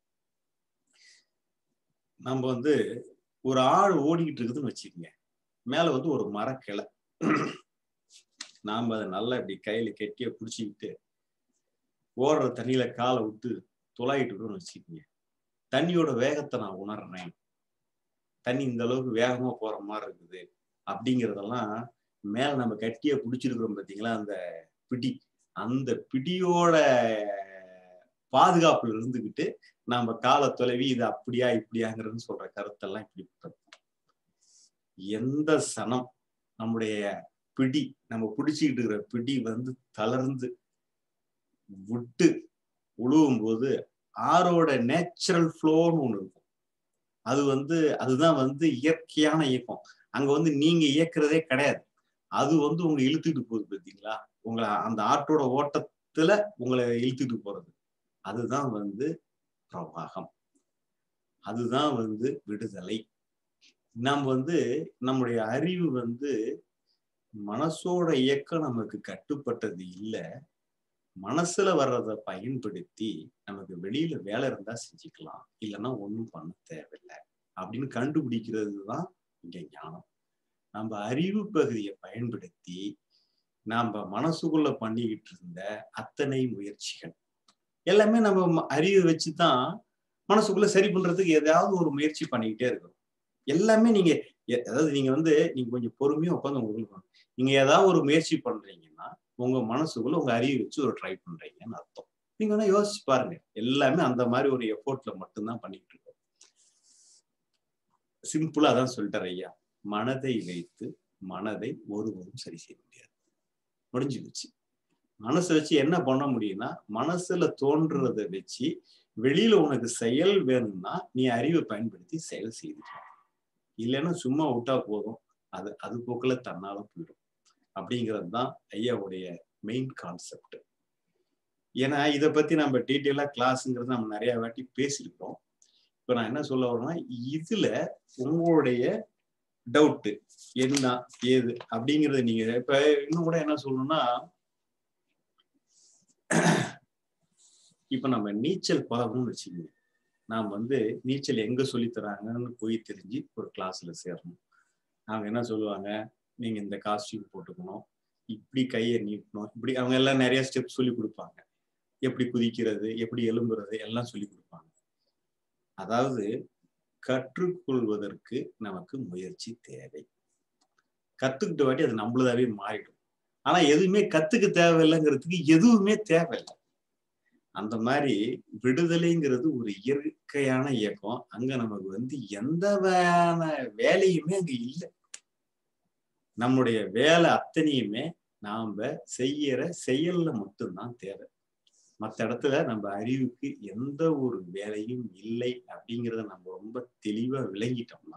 நம்ம வந்து ஒரு ஆள் ஓடிக்கிட்டு இருக்குதுன்னு வச்சுக்கோங்க மேல வந்து ஒரு மரக்கிளை நாம அதை நல்லா இப்படி கையில கெட்டிய பிடிச்சிக்கிட்டு ஓடுற தண்ணியில காலை விட்டு துளாயிட்டு வச்சுக்கோங்க தண்ணியோட வேகத்தை நான் உணர்றேன் தண்ணி இந்த அளவுக்கு வேகமா போற மாதிரி இருக்குது அப்படிங்கிறதெல்லாம் மேல நம்ம கட்டிய பிடிச்சிருக்கிறோம் பார்த்தீங்களா அந்த பிடி அந்த பிடியோட பாதுகாப்புல இருந்துகிட்டு நாம கால தொலைவி இது அப்படியா இப்படியாங்கிறதுன்னு சொல்ற கருத்தெல்லாம் இப்படி எந்த சனம் நம்முடைய பிடி நம்ம பிடிச்சிக்கிட்டு இருக்கிற பிடி வந்து தளர்ந்து விட்டு உழுவும் போது ஆறோட நேச்சுரல் ஃப்ளோன்னு ஒண்ணு இருக்கும் அது வந்து அதுதான் வந்து இயற்கையான இயக்கம் அங்க வந்து நீங்க இயக்குறதே கிடையாது அது வந்து உங்க இழுத்துட்டு போகுது பார்த்தீங்களா உங்களை அந்த ஆற்றோட ஓட்டத்துல உங்களை இழுத்துட்டு போறது அதுதான் வந்து பிரவாகம் அதுதான் வந்து விடுதலை நாம் வந்து நம்முடைய அறிவு வந்து மனசோட இயக்கம் நமக்கு கட்டுப்பட்டது இல்லை மனசுல வர்றதை பயன்படுத்தி நமக்கு வெளியில வேலை இருந்தா செஞ்சுக்கலாம் இல்லைன்னா ஒன்றும் பண்ண தேவையில்லை அப்படின்னு கண்டுபிடிக்கிறது தான் இங்க ஞானம் நம்ம அறிவு பகுதியை பயன்படுத்தி நாம மனசுக்குள்ள பண்ணிக்கிட்டு இருந்த அத்தனை முயற்சிகள் எல்லாமே நம்ம அறிவை வச்சுதான் மனசுக்குள்ள சரி பண்றதுக்கு ஏதாவது ஒரு முயற்சி பண்ணிக்கிட்டே இருக்கிறோம் எல்லாமே நீங்க அதாவது நீங்க வந்து நீங்க கொஞ்சம் பொறுமையா உட்காந்து உங்களுக்கு நீங்க ஏதாவது ஒரு முயற்சி பண்றீங்கன்னா உங்க மனசுக்குள்ள உங்க அறிவை வச்சு ஒரு ட்ரை பண்றீங்கன்னு அர்த்தம் நீங்க வேணா யோசிச்சு பாருங்க எல்லாமே அந்த மாதிரி ஒரு எஃபோர்ட்ல மட்டும்தான் பண்ணிட்டு இருக்கோம் சிம்பிளா தான் சொல்லிட்டார் ஐயா மனதை வைத்து மனதை ஒருவரும் சரி செய்ய முடியாது முடிஞ்சு வச்சு மனசை வச்சு என்ன பண்ண முடியும்னா மனசுல தோன்றதை வச்சு வெளியில உனக்கு செயல் வேணும்னா நீ அறிவை பயன்படுத்தி செயல் செய்துக்கலாம் இல்லைன்னா சும்மா விட்டா போதும் அது அது போக்குல தன்னால போயிடும் அப்படிங்கிறது தான் ஐயாவுடைய மெயின் கான்செப்ட் ஏன்னா இதை பத்தி நம்ம டீட்டெயிலா கிளாஸுங்கிறது நம்ம நிறைய வாட்டி பேசியிருக்கோம் இப்ப நான் என்ன சொல்ல வரேன்னா இதுல உங்களுடைய டவுட்டு என்ன ஏது அப்படிங்கறத நீங்க இப்ப இன்னும் கூட என்ன சொல்லணும்னா இப்ப நம்ம நீச்சல் பழகணும்னு வச்சுக்கோங்க நாம் வந்து நீச்சல் எங்க சொல்லி தராங்கன்னு போய் தெரிஞ்சு ஒரு கிளாஸ்ல சேரணும் அவங்க என்ன சொல்லுவாங்க நீங்க இந்த காஸ்டியூம் போட்டுக்கணும் இப்படி கையை நீட்டணும் இப்படி அவங்க எல்லாம் நிறைய ஸ்டெப் சொல்லி கொடுப்பாங்க எப்படி குதிக்கிறது எப்படி எலும்புறது எல்லாம் சொல்லி கொடுப்பாங்க அதாவது கற்றுக்கொள்வதற்கு நமக்கு முயற்சி தேவை கத்துக்கிட்ட வாட்டி அது நம்மளதாவே மாறிடும் ஆனா எதுவுமே கத்துக்க தேவையில்லைங்கிறதுக்கு எதுவுமே தேவையில்லை அந்த மாதிரி விடுதலைங்கிறது ஒரு இயற்கையான இயக்கம் அங்க நமக்கு வந்து எந்த வேலையுமே அங்க இல்லை நம்முடைய வேலை அத்தனையுமே நாம செய்யற செயல்ல மட்டும்தான் தேவை மற்ற இடத்துல நம்ம அறிவுக்கு எந்த ஒரு வேலையும் இல்லை அப்படிங்கிறத நம்ம ரொம்ப தெளிவா விளங்கிட்டோம்னா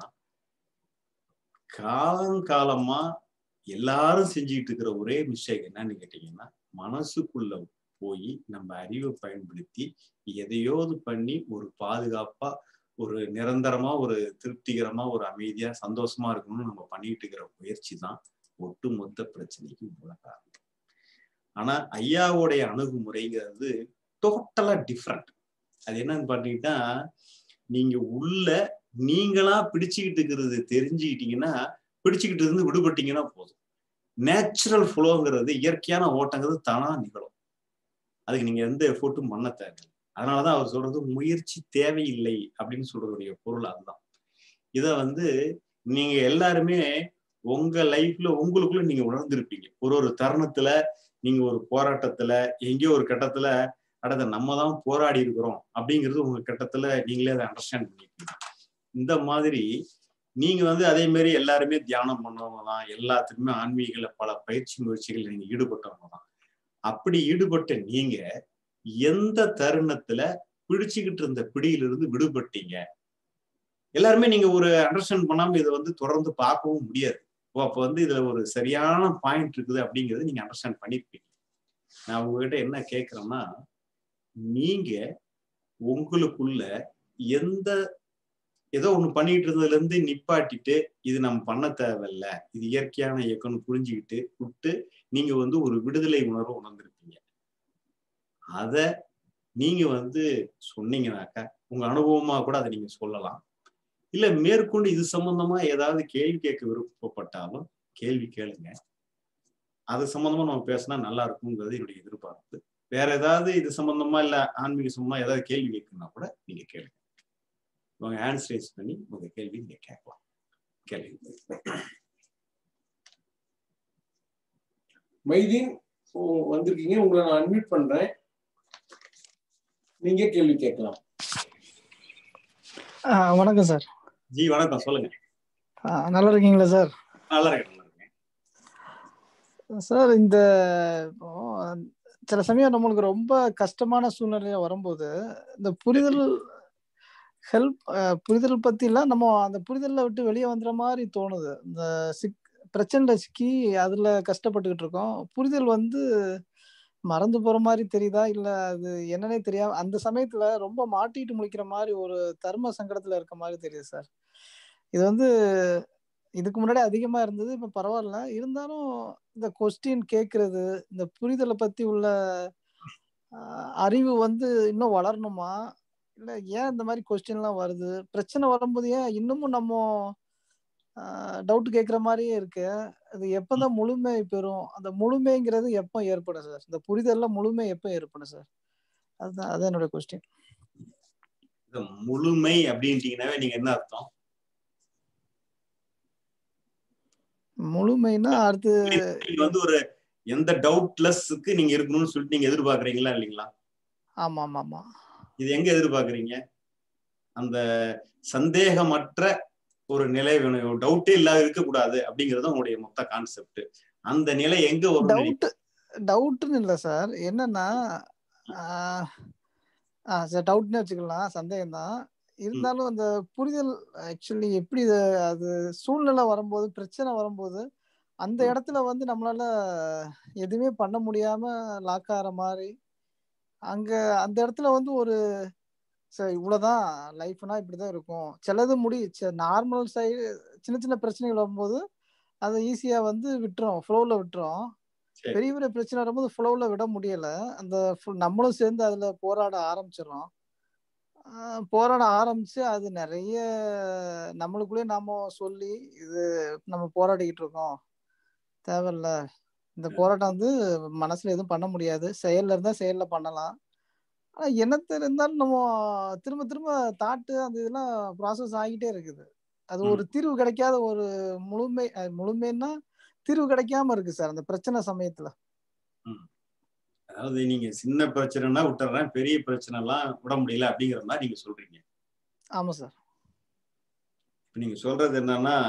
காலங்காலமா எல்லாரும் செஞ்சுக்கிட்டு இருக்கிற ஒரே மிஸ்டேக் என்னன்னு கேட்டீங்கன்னா மனசுக்குள்ள போய் நம்ம அறிவை பயன்படுத்தி எதையோது பண்ணி ஒரு பாதுகாப்பா ஒரு நிரந்தரமா ஒரு திருப்திகரமா ஒரு அமைதியா சந்தோஷமா இருக்கணும்னு நம்ம பண்ணிட்டு இருக்கிற முயற்சி தான் ஒட்டுமொத்த பிரச்சனைக்கு மூல காரணம் ஆனா ஐயாவுடைய அணுகுமுறைங்கிறது டோட்டலா டிஃப்ரெண்ட் அது என்னன்னு பாத்தீங்கன்னா நீங்க உள்ள நீங்களா பிடிச்சுக்கிட்டு இருக்கிறது தெரிஞ்சுக்கிட்டீங்கன்னா பிடிச்சுக்கிட்டு இருந்து விடுபட்டீங்கன்னா போதும் நேச்சுரல் ஃப்ளோங்கிறது இயற்கையான ஓட்டங்கிறது தானா நிகழும் அதுக்கு நீங்க எந்த எஃபோர்ட்டும் பண்ண தேவையில்லை அதனாலதான் அவர் சொல்றது முயற்சி தேவையில்லை அப்படின்னு சொல்றதுடைய பொருள் அதுதான் இத வந்து நீங்க எல்லாருமே உங்க லைஃப்ல உங்களுக்குள்ள நீங்க உணர்ந்திருப்பீங்க ஒரு ஒரு தருணத்துல நீங்க ஒரு போராட்டத்துல எங்கேயோ ஒரு கட்டத்துல அடத நம்ம தான் போராடி இருக்கிறோம் அப்படிங்கிறது உங்க கட்டத்துல நீங்களே அதை அண்டர்ஸ்டாண்ட் பண்ணிருக்கீங்க இந்த மாதிரி நீங்க வந்து அதே மாதிரி எல்லாருமே தியானம் பண்ணவங்க தான் எல்லாத்துக்குமே ஆன்மீகல பல பயிற்சி முயற்சிகள் நீங்க ஈடுபட்டவங்க தான் அப்படி ஈடுபட்ட நீங்க எந்த தருணத்துல பிடிச்சுக்கிட்டு இருந்த பிடியிலிருந்து விடுபட்டீங்க எல்லாருமே நீங்க ஒரு அண்டர்ஸ்டாண்ட் பண்ணாம இதை வந்து தொடர்ந்து பார்க்கவும் முடியாது ஓ அப்போ வந்து இதுல ஒரு சரியான பாயிண்ட் இருக்குது அப்படிங்கறது நீங்க அண்டர்ஸ்டாண்ட் பண்ணிருப்பீங்க நான் உங்ககிட்ட என்ன கேட்கறேன்னா நீங்க உங்களுக்குள்ள எந்த ஏதோ ஒண்ணு பண்ணிட்டு இருந்ததுல இருந்து நிப்பாட்டிட்டு இது நம்ம பண்ண தேவையில்ல இது இயற்கையான இயக்கம்னு புரிஞ்சுக்கிட்டு விட்டு நீங்க வந்து ஒரு விடுதலை உணர்வு உணர்ந்திருப்பீங்க அத நீங்க வந்து சொன்னீங்கனாக்கா உங்க அனுபவமா கூட அதை நீங்க சொல்லலாம் இல்ல மேற்கொண்டு இது சம்பந்தமா ஏதாவது கேள்வி கேட்க விருப்பப்பட்டாலும் கேள்வி கேளுங்க அது சம்பந்தமா நம்ம பேசினா நல்லா இருக்குங்கிறது என்னுடைய எதிர்பார்ப்பு வேற ஏதாவது இது சம்பந்தமா இல்ல ஆன்மீக சம்பந்தமா ஏதாவது கேள்வி கேட்கணும்னா கூட நீங்க கேளுங்க உங்க ஹேண்ட்ஸ் ரேஸ் பண்ணி உங்க கேள்வி நீங்க கேட்கலாம் கேள்வி மைதீன் உ- வந்திருக்கீங்க உங்களை நான் அட்மிட் பண்றேன் நீங்க கேள்வி கேட்கலாம் ஆ, வணக்கம் சார் ஜி வணக்கம் சொல்லுங்க ஆ, நல்லா இருக்கீங்களா சார் நல்லா இருக்கேன் நல்லா இருக்கேன் சார் இந்த இப்போ சில சமயம் நம்மளுக்கு ரொம்ப கஷ்டமான சூழ்நிலையா வரும்போது இந்த புரிதல் ஹெல்ப் புரிதல் பத்திலாம் நம்ம அந்த புரிதல்ல விட்டு வெளியே வந்துற மாதிரி தோணுது இந்த சிக் பிரச்சனைல சிக்கி அதுல கஷ்டப்பட்டுக்கிட்டு இருக்கோம் புரிதல் வந்து மறந்து போற மாதிரி தெரியுதா இல்ல அது என்னன்னே தெரியாம அந்த சமயத்துல ரொம்ப மாட்டிட்டு முழிக்கிற மாதிரி ஒரு தர்ம சங்கடத்துல இருக்க மாதிரி தெரியுது சார் இது வந்து இதுக்கு முன்னாடி அதிகமா இருந்தது இப்ப பரவாயில்ல இருந்தாலும் இந்த கொஸ்டின் கேக்குறது இந்த புரிதலை பத்தி உள்ள ஆஹ், அறிவு வந்து இன்னும் வளரணுமா இல்ல ஏன் இந்த மாதிரி கொஸ்டின் எல்லாம் வருது பிரச்சனை வரும்போது ஏன் இன்னமும் நம்ம டவுட் கேட்குற மாதிரியே இருக்கு அது எப்பதான் முழுமை பெறும் அந்த முழுமைங்கிறது எப்போ ஏற்படும் சார் இந்த புரிதல்ல முழுமை எப்போ ஏற்படும் சார் அதுதான் அதான் என்னோட கொஸ்டின் இந்த முழுமை அப்படின்ட்டீங்கன்னாவே நீங்க என்ன அர்த்தம் முழுமைன்னா அடுத்து நீங்க வந்து ஒரு எந்த டவுட்லெஸ்க்கு நீங்க இருக்கணும்னு சொல்லிட்டு நீங்க எதிர்பார்க்கறீங்களா இல்லைங்களா ஆமா ஆமா ஆமா இது எங்க எதிர்பார்க்கறீங்க அந்த சந்தேகமற்ற ஒரு நிலை வேணும் டவுட்டே இல்லாத இருக்கக்கூடாது அப்படிங்கறது உங்களுடைய மொத்த கான்செப்ட் அந்த நிலை எங்க வரும் டவுட் டவுட்னு இல்லை சார் என்னன்னா ஆஹ் ஆ சார் டவுட்னு வச்சுக்கலாம் சந்தேகம் தான் இருந்தாலும் அந்த புரிதல் ஆக்சுவலி எப்படி இது அது சூழ்நிலை வரும்போது பிரச்சனை வரும்போது அந்த ம். இடத்துல வந்து நம்மளால எதுவுமே பண்ண முடியாம லாக் ஆகிற மாதிரி அங்க அந்த இடத்துல வந்து ஒரு சரி இவ்வளவுதான் லைஃப்னா இப்படிதான் இருக்கும் சிலது முடி நார்மல் சைடு சின்ன சின்ன பிரச்சனைகள் வரும்போது அதை ஈஸியா வந்து விட்டுரும் ஃப்ளோல விட்டுரும் சரி. பெரிய பெரிய பிரச்சனை வரும்போது ஃப்ளோல விட முடியல அந்த full- நம்மளும் சேர்ந்து அதுல போராட ஆரம்பிச்சிடறோம் ஆஹ் போராட ஆரம்பிச்சு அது நிறைய நம்மளுக்குள்ளே நாம சொல்லி இது நம்ம போராடிக்கிட்டு இருக்கோம் தேவையில்ல இந்த போராட்டம் வந்து மனசுல எதுவும் பண்ண முடியாது செயல்ல இருந்தா செயல்ல பண்ணலாம் ஆனா என்னத்த இருந்தாலும் நம்ம திரும்ப திரும்ப தாட்டு அந்த இதெல்லாம் ப்ராசஸ் ஆகிட்டே இருக்குது அது ஒரு தீர்வு கிடைக்காத ஒரு முழுமை அஹ் முழுமைன்னா தீர்வு கிடைக்காம இருக்கு சார் அந்த பிரச்சனை சமயத்துல அதாவது நீங்க சின்ன பிரச்சனைனா விட்டுறேன் பெரிய பிரச்சனை எல்லாம் விட முடியல அப்படிங்கிற மாதிரி நீங்க சொல்றீங்க ஆமா சார் இப்ப நீங்க சொல்றது என்னன்னா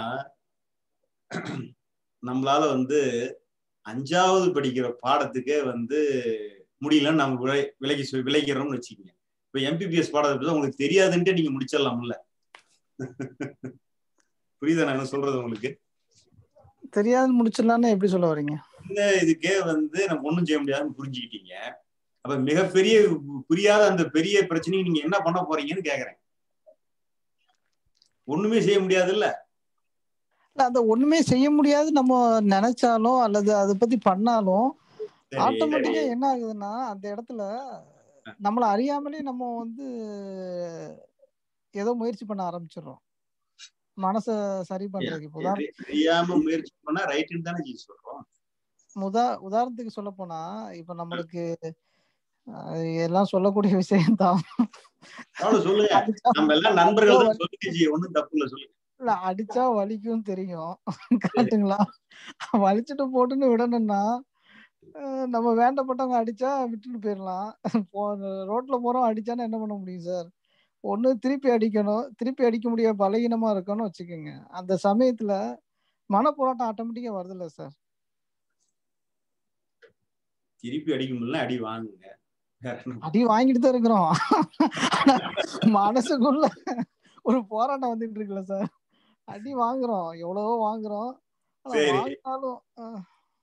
நம்மளால வந்து அஞ்சாவது படிக்கிற பாடத்துக்கே வந்து முடியலன்னு நம்ம விலை விலகி சொல்- விலகிறோம்னு வச்சுக்கோங்க இப்ப எம்பிபிஎஸ் பாடத்தை பத்தி உங்களுக்கு தெரியாதுன்ட்டு நீங்க முடிச்சிடலாம்ல புரியுதா நான் என்ன சொல்றது உங்களுக்கு தெரியாது முடிச்சிடலான்னு எப்படி சொல்ல வரீங்க இந்த இதுக்கே வந்து நம்ம ஒண்ணும் செய்ய முடியாதுன்னு புரிஞ்சுக்கிட்டீங்க அப்ப மிகப்பெரிய புரியாத அந்த பெரிய பிரச்சனைக்கு நீங்க என்ன பண்ண போறீங்கன்னு கேக்குறேன் ஒண்ணுமே செய்ய முடியாது இல்ல இல்ல அந்த ஒண்ணுமே செய்ய முடியாது நம்ம நினைச்சாலும் அல்லது அதை பத்தி பண்ணாலும் சரி ஆட்டோமேட்டிக்கா என்ன ஆகுதுன்னா அந்த இடத்துல நம்மள அறியாமலே நம்ம வந்து ஏதோ முயற்சி பண்ண ஆரம்பிச்சிடுறோம் மனச சரி பண்றதுக்கு இப்போ உதாரண- தெரி- தெரியாம முயற்சி பண்ணா ரைட்டுன்னு தானே ஜி சொல்றோம் உதா உதாரணத்துக்கு சொல்ல போனா இப்ப நம்மளுக்கு அஹ், எல்லாம் சொல்லக்கூடிய விஷயம் தான் அவ்வளவு சொல்லுங்க நம்ம எல்லாம் நண்பர்கள் தான் சொல்லுங்க ஜி ஒண்ணும் தப்பு இல்ல சொல்லுங்க இல்ல அடிச்சா வலிக்கும் தெரியும் காட்டுங்களா வலிச்சுட்டு போட்டுன்னு விடணும்னா அஹ், நம்ம வேண்டப்பட்டவங்க அடிச்சா விட்டுட்டு போயிடலாம் போ ரோட்ல போறோம் அடிச்சானா என்ன பண்ண முடியும் சார் ஒண்ணு திருப்பி அடிக்கணும் திருப்பி அடிக்க முடியாத பலகீனமா இருக்கணும்னு வச்சுக்கோங்க அந்த சமயத்துல மனப்போராட்டம் ஆட்டோமேட்டிக்கா வருதுல்ல சார் திருப்பி அடிக்க முடியல அடி வாங்குங்க வேற என்ன? அடி வாங்கிட்டு தான் இருக்கிறோம் ஆனா மனசுக்குள்ள ஒரு போராட்டம் வந்துட்டு இருக்குல்ல சார் அடி வாங்குறோம் எவ்வளவோ வாங்குறோம் ஆனா சரி. வாங்கினாலும் அஹ்,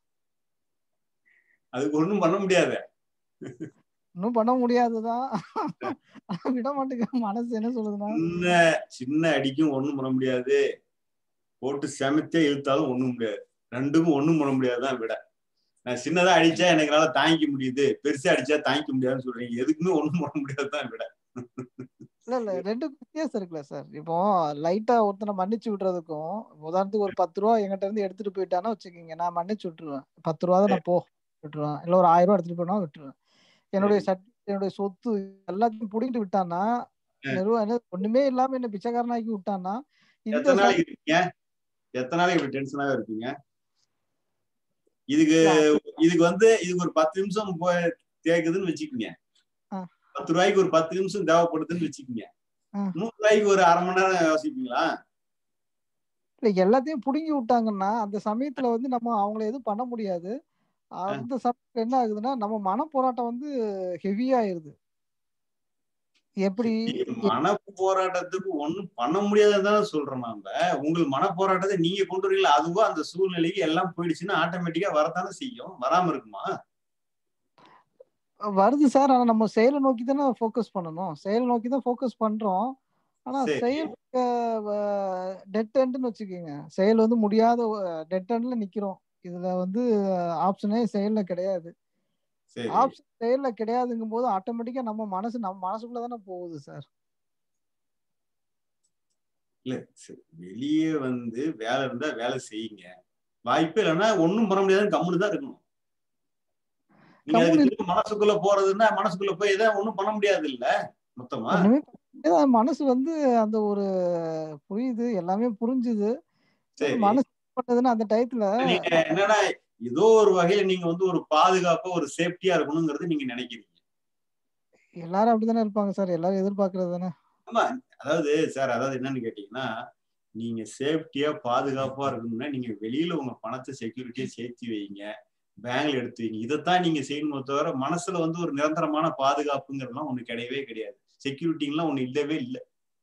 அதுக்கு ஒண்ணும் பண்ண முடியாது இன்னும் பண்ண முடியாதுதான் ஆனா விட மாட்டேங்க மனசு என்ன சொல்லுதுன்னா சின்ன சின்ன அடிக்கும் ஒண்ணும் பண்ண முடியாது போட்டு செமத்தே இழுத்தாலும் ஒண்ணும் முடியாது ரெண்டுக்கும் ஒண்ணும் பண்ண முடியாதுதான் விட நான் சின்னதா அடிச்சா எனக்கு என்னால தாங்கிக்க முடியுது பெருசா அடிச்சா தாங்கிக்க முடியாதுன்னு சொல்றீங்க எதுக்குமே ஒண்ணும் பண்ண முடியாதுதான் விட இல்ல இல்ல ரெண்டு வித்தியாசம் இருக்குல்ல சார் இப்போ லைட்டா ஒருத்தனை மன்னிச்சு விடுறதுக்கும் உதாரணத்துக்கு ஒரு பத்து ரூபா என்கிட்ட இருந்து எடுத்துட்டு போயிட்டானா வச்சுக்கோங்க நான் மன்னிச்சு விட்டுருவேன் பத்து ரூபா தான் நான் போ விட்டுருவேன் இல்ல ஒரு ஆயிரம் ரூபா எடுத்துட்டு போனா விட்டுருவேன் என்னுடைய சட் என்னுடைய சொத்து எல்லாத்தையும் புடிங்கிட்டு விட்டான்னா நிறுவனம் ஒண்ணுமே இல்லாம என்ன பிச்சைக்காரனாக்கி விட்டான்னா இந்த எத்தனை நாளைக்கு இருக்கீங்க எத்தனை நாளைக்கு இப்படி டென்ஷனாவே இருப்பீங்க இதுக்கு இதுக்கு வந்து இதுக்கு ஒரு பத்து நிமிஷம் போய் கேக்குதுன்னு வச்சுக்கோங்க ஆ. பத்து ரூபாய்க்கு ஒரு பத்து நிமிஷம் தேவைப்படுதுன்னு வச்சுக்கோங்க ஆ. நூறு ரூபாய்க்கு ஒரு அரை மணி நேரம் யோசிப்பீங்களா இல்ல எல்லாத்தையும் புடுங்கி விட்டாங்கன்னா அந்த சமயத்துல வந்து நம்ம அவங்கள எதுவும் பண்ண முடியாது அந்த சமயத்துல என்ன ஆகுதுன்னா நம்ம மன போராட்டம் வந்து ஹெவியா ஆயிருது எப்படி மன போராட்டத்துக்கு ஒண்ணும் பண்ண முடியாதுன்னு சொல்றோம் நாம உங்களுக்கு மன போராட்டத்தை நீங்க கொண்டு வரீங்களா அதுவா அந்த சூழ்நிலைக்கு எல்லாம் போயிடுச்சுன்னா ஆட்டோமேட்டிக்கா வரத்தானே செய்யும் வராம இருக்குமா வருது சார் ஆனா நம்ம செயலை நோக்கி தானே ஃபோக்கஸ் பண்ணணும் செயலை நோக்கி தான் ஃபோக்கஸ் பண்றோம் ஆனா சரி. செயல் டெட் எண்ட்னு வச்சுக்கோங்க செயல் வந்து முடியாத டெட் எண்ட்ல நிக்கிறோம் இதுல வந்து ஆப்ஷனே செயல்ல கிடையாது சரி ஆப்ஷன் செயல்ல கிடையாதுங்கும் போது ஆட்டோமேட்டிக்கா நம்ம மனசு நம்ம மனசுக்குள்ள தானே போகுது சார் இல்ல சரி, வெளியே வந்து வேலை இருந்தா வேலை செய்யுங்க வாய்ப்பே இல்லைன்னா ஒண்ணும் பண்ண முடியாதுன்னு கம்முன்னு தான் இருக்கணும் நீங்க அதுக்கு கம்முனு திரும்ப மனசுக்குள்ள போறதுன்னா மனசுக்குள்ள போய் தான் ஒண்ணும் பண்ண முடியாது இல்ல மொத்தமா ஒண்ணுமே பண்ண முடியாது. மனசு வந்து அந்த ஒரு புரியுது எல்லாமே புரிஞ்சுது சரி மனசு பண்ணதுன்னா அந்த டயத்துல நீங்க என்னன்னா ஏதோ ஒரு வகையில நீங்க வந்து ஒரு பாதுகாப்பா ஒரு சேஃப்டியா இருக்கணுங்கிறது நீங்க நினைக்கிறீங்க எல்லாரும் அப்படித்தானே இருப்பாங்க சார் எல்லாரும் எதிர்பார்க்கறது தானே ஆமா அதாவது சார் அதாவது என்னன்னு கேட்டீங்கன்னா நீங்க சேஃப்டியா பாதுகாப்பா இருக்கணும்னா நீங்க வெளியில உங்க பணத்தை செக்யூரிட்டியா சேர்த்து வைங்க பேங்க்ல எடுத்து வைங்க இதைத்தான் நீங்க செய்யணுமே தவிர மனசுல வந்து ஒரு நிரந்தரமான பாதுகாப்புங்கிறதுலாம் ஒண்ணு கிடையவே கிடையாது செக்யூரிட்டிங்கெல்லாம் ஒண்ணு இல்லவே இல்லை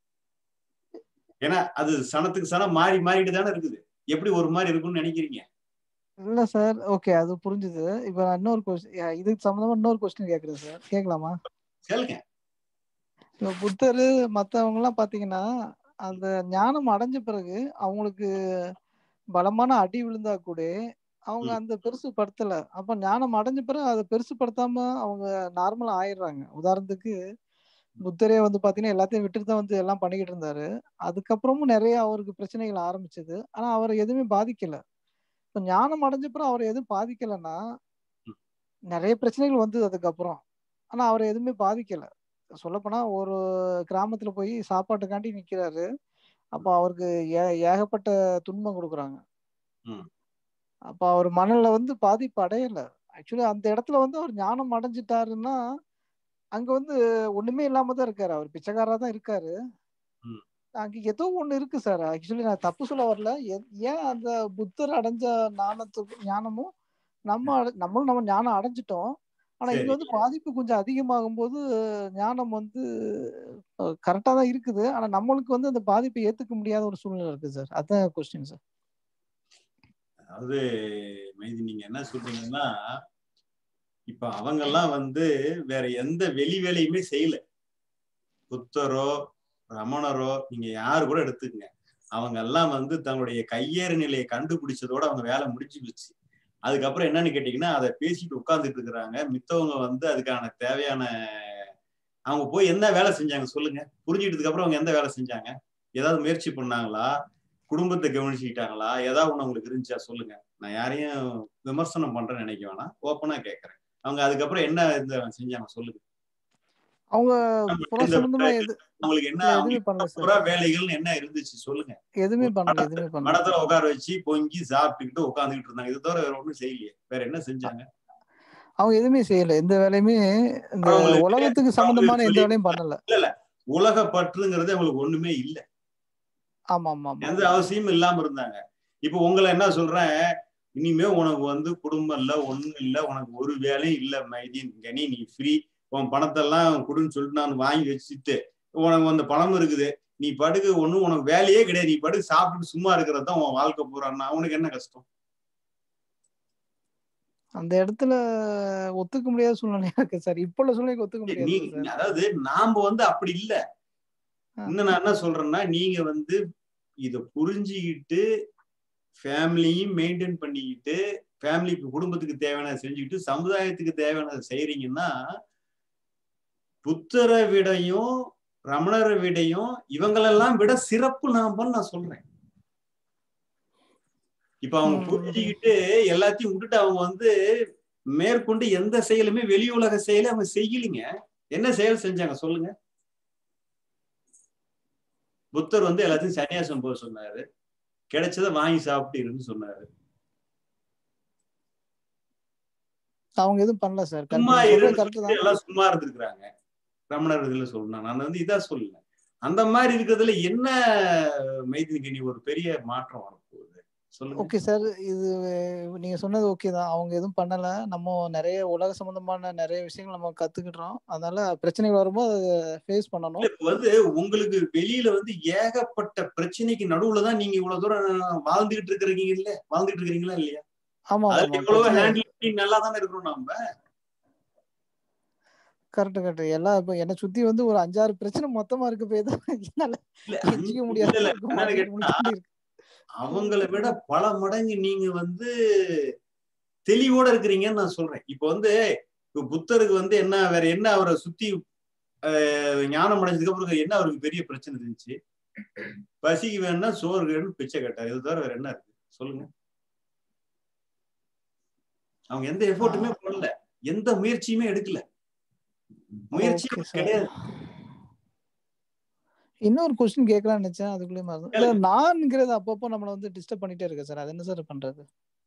ஏன்னா அது சனத்துக்கு சனம் மாறி மாறிட்டு தானே இருக்குது எப்படி ஒரு மாதிரி இருக்கும்னு நினைக்கிறீங்க இல்ல சார் ஓகே அது புரிஞ்சுது இப்ப நான் இன்னொரு கொஸ்டின் இதுக்கு சம்பந்தமா இன்னொரு கொஸ்டின் கேக்குறேன் சார் கேட்கலாமா கேளுங்க இப்ப புத்தர் மத்தவங்க எல்லாம் பாத்தீங்கன்னா அந்த ஞானம் அடைஞ்ச பிறகு அவங்களுக்கு பலமான அடி விழுந்தா கூட அவங்க ம். அந்த பெருசு படுத்தல அப்ப ஞானம் அடைஞ்ச பிறகு அதை பெருசு படுத்தாம அவங்க நார்மலா ஆயிடுறாங்க உதாரணத்துக்கு புத்தரே வந்து பாத்தீங்கன்னா எல்லாத்தையும் விட்டுட்டு தான் வந்து எல்லாம் பண்ணிக்கிட்டு இருந்தாரு அதுக்கப்புறமும் நிறைய அவருக்கு பிரச்சனைகள் ஆரம்பிச்சது ஆனா அவரை எதுவுமே பாதிக்கல இப்ப ஞானம் அடைஞ்ச பிறகு அவரை எதுவும் பாதிக்கலைன்னா நிறைய பிரச்சனைகள் வந்தது அதுக்கப்புறம் ஆனா அவரை எதுவுமே பாதிக்கல சொல்லப்போனா ஒரு கிராமத்துல போய் சாப்பாட்டுக்காண்டி நிக்கிறாரு அப்ப அவருக்கு ஏ- ஏகப்பட்ட துன்பம் கொடுக்குறாங்க ம். அப்ப அவர் மனநில வந்து பாதிப்பு அடையல ஆக்சுவலி அந்த இடத்துல வந்து அவர் ஞானம் அடைஞ்சிட்டாருன்னா அங்க வந்து ஒண்ணுமே இல்லாம தான் இருக்காரு அவர் பிச்சைக்காரா தான் இருக்காரு ம். அங்க ஏதோ ஒண்ணு இருக்கு சார் ஆக்சுவலி நான் தப்பு சொல்ல வரல எ- ஏன் அந்த புத்தர் அடைஞ்ச ஞானத்துக்கு ஞானமும் நம்ம அடை- நம்மளும் நம்ம ஞானம் அடைஞ்சிட்டோம் ஆனா இங்க சரி. வந்து பாதிப்பு கொஞ்சம் அதிகமாகும் போது ஞானம் வந்து கரெக்டா தான் இருக்குது ஆனா நம்மளுக்கு வந்து அந்த பாதிப்பை ஏத்துக்க முடியாத ஒரு சூழ்நிலை இருக்கு சார் அதான் கொஸ்டின் சார் அதாவது மைதி நீங்க என்ன சொல்றீங்கன்னா இப்ப அவங்கெல்லாம் வந்து வேற எந்த வெளி வேலையுமே செய்யல புத்தரோ ரமணரோ நீங்க யாரு கூட எடுத்துக்கங்க அவங்க எல்லாம் வந்து தங்களுடைய கையேறு நிலையை கண்டுபிடிச்சதோட அவங்க வேலை முடிஞ்சு போச்சு அதுக்கப்புறம் என்னன்னு கேட்டீங்கன்னா அதை பேசிட்டு உட்கார்ந்துட்டு இருக்கிறாங்க மித்தவங்க வந்து அதுக்கான தேவையான அவங்க போய் என்ன வேலை செஞ்சாங்க சொல்லுங்க புரிஞ்சுக்கிட்டதுக்கு அப்புறம் அவங்க எந்த வேலை செஞ்சாங்க ஏதாவது முயற்சி பண்ணாங்களா குடும்பத்தை கவனிச்சுக்கிட்டாங்களா ஏதாவது ஒண்ணு உங்களுக்கு இருந்துச்சா சொல்லுங்க நான் யாரையும் விமர்சனம் பண்றேன்னு நினைக்க வேணாம் ஓப்பனா கேட்கறேன் அவங்க அதுக்கப்புறம் என்ன இந்த செஞ்சாங்க சொல்லுங்க அவங்க நம்ம புற இந்த சம்பந்தமா எது அவங்களுக்கு என்ன இல்ல, எதுவுமே அவங்களுக்கு பண்ணல சார் புற வேலைகள்னு என்ன இருந்துச்சு சொல்லுங்க எதுவுமே பண்ணல எதுவுமே பண்ணல மடத்துல உட்கார வச்சு பொங்கி சாப்பிட்டுக்கிட்டு உட்காந்துக்கிட்டு இருந்தாங்க இது தவிர வேற ஒண்ணும் செய்யலையே வேற என்ன செஞ்சாங்க அவங்க எதுவுமே செய்யல எந்த வேலையுமே இந்த அவங்களுக்கு உலகத்துக்கு சம்பந்தமான எந்த வேலையும் பண்ணல இல்ல இல்ல உலக பற்றுங்கிறது அவங்களுக்கு ஒண்ணுமே இல்ல ஆமா ஆமா ஆமா எந்த அவசியமும் இல்லாம இருந்தாங்க இப்ப உங்களை என்ன சொல்றேன் இனிமே உனக்கு வந்து குடும்பம் இல்ல ஒண்ணும் இல்ல உனக்கு ஒரு வேலையும் இல்ல மைதீன் கனி நீ ஃப்ரீ உன் பணத்தெல்லாம் கொடுன்னு சொல்லிட்டு நான் வாங்கி வச்சுட்டு உனக்கு அந்த பணம் இருக்குது நீ படுக்க ஒண்ணும் உனக்கு வேலையே கிடையாது நீ படுக்க சாப்பிட்டுட்டு சும்மா இருக்கிறது தான் உன் வாழ்க்கை போறான்னா அவனுக்கு என்ன கஷ்டம் அந்த இடத்துல ஒத்துக்க முடியாத சூழ்நிலையா இருக்கு சார் இப்ப உள்ள சூழ்நிலைக்கு ஒத்துக்க நீ முடியாது சார் அதாவது நாம வந்து அப்படி இல்ல ஆ. இன்னும் நான் என்ன சொல்றேன்னா நீங்க வந்து இத புரிஞ்சுக்கிட்டு ஃபேமிலியும் மெயின்டைன் பண்ணிக்கிட்டு ஃபேமிலிக்கு குடும்பத்துக்கு தேவையானதை செஞ்சுக்கிட்டு சமுதாயத்துக்கு தேவையானதை செய்றீங்கன்னா புத்தரை விடையும் ரமணரை விடையும் இவங்களெல்லாம் விட சிறப்பு நாமன்னு நான் சொல்றேன் இப்ப அவங்க ம். புரிஞ்சுக்கிட்டு எல்லாத்தையும் விட்டுட்டு அவங்க வந்து மேற்கொண்டு எந்த செயலுமே வெளி உலக செயலை அவங்க செய்யலிங்க என்ன செயல் செஞ்சாங்க சொல்லுங்க புத்தர் வந்து எல்லாத்தையும் சன்னியாசம் போக சொன்னாரு கிடைச்சதை வாங்கி சாப்பிட்டு இருன்னு சொன்னாரு அவங்க எதுவும் பண்ணல சார் சும்மா கரெக்ட் இருந்து தான் எல்லாம் சும்மா இருந்திருக்கிறாங்க ரமணர் இதுல சொல்லணும் நான் வந்து இதா சொல்லல அந்த மாதிரி இருக்கிறதுல என்ன மைதினிக்கு நீ ஒரு பெரிய மாற்றம் வரப்போகுது சொல்லுங்க ஓகே சார் இது நீங்க சொன்னது ஓகே தான் அவங்க எதுவும் பண்ணல நம்ம நிறைய உலக சம்பந்தமான நிறைய விஷயங்கள் நம்ம கத்துக்கிட்டோம் அதனால பிரச்சனைகள் வரும்போது அதை ஃபேஸ் பண்ணணும் இல்ல, இப்ப வந்து உங்களுக்கு வெளியில வந்து ஏகப்பட்ட பிரச்சனைக்கு நடுவுல தான் நீங்க இவ்வளவு தூரம் வாழ்ந்துகிட்டு இருக்கிறீங்க இல்ல வாழ்ந்துட்டு இருக்கிறீங்களா இல்லையா ஆமா அதுல ஆமா எவ்வளவு பிரச்சனை ஹேண்டில் பண்ணி நல்லா தானே இருக்கிறோம் நாம கரெக்ட் கரெக்ட் எல்லாம் இப்ப என்னை சுத்தி வந்து ஒரு அஞ்சாறு பிரச்சனை மொத்தமா இருக்கு போய் தான் என்னால இல்ல எஞ்சிக்க இல்ல, முடியாத இல்ல, இருக்கு, என்னன்னு மாட்டிக்க கேட்டா, முடியாத இருக்கு அவங்கள விட பல மடங்கு நீங்க வந்து தெளிவோட இருக்கிறீங்கன்னு நான் சொல்றேன் இப்ப வந்து இப்ப புத்தருக்கு வந்து என்ன வேற என்ன அவரை சுத்தி ஆஹ், ஞானம் அடைஞ்சதுக்கு அப்புறம் என்ன அவருக்கு பெரிய பிரச்சனை இருந்துச்சு பசிக்கு வேணும்னா சோறு வேணும் பிச்சை கேட்டார் இது தவிர வேற என்ன இருக்கு சொல்லுங்க அவங்க எந்த எஃபோர்ட்டுமே பண்ணல எந்த முயற்சியுமே எடுக்கல முயற்சி ஓகே சார் கிடையாது இன்னொரு கொஸ்டின் கேட்கலாம்னு நினைச்சேன் அதுக்குள்ளே மறந்து இல்ல நான்ங்கிறது அப்பப்போ நம்மள வந்து டிஸ்டர்ப் பண்ணிட்டே இருக்கு சார் அது என்ன சார் பண்றது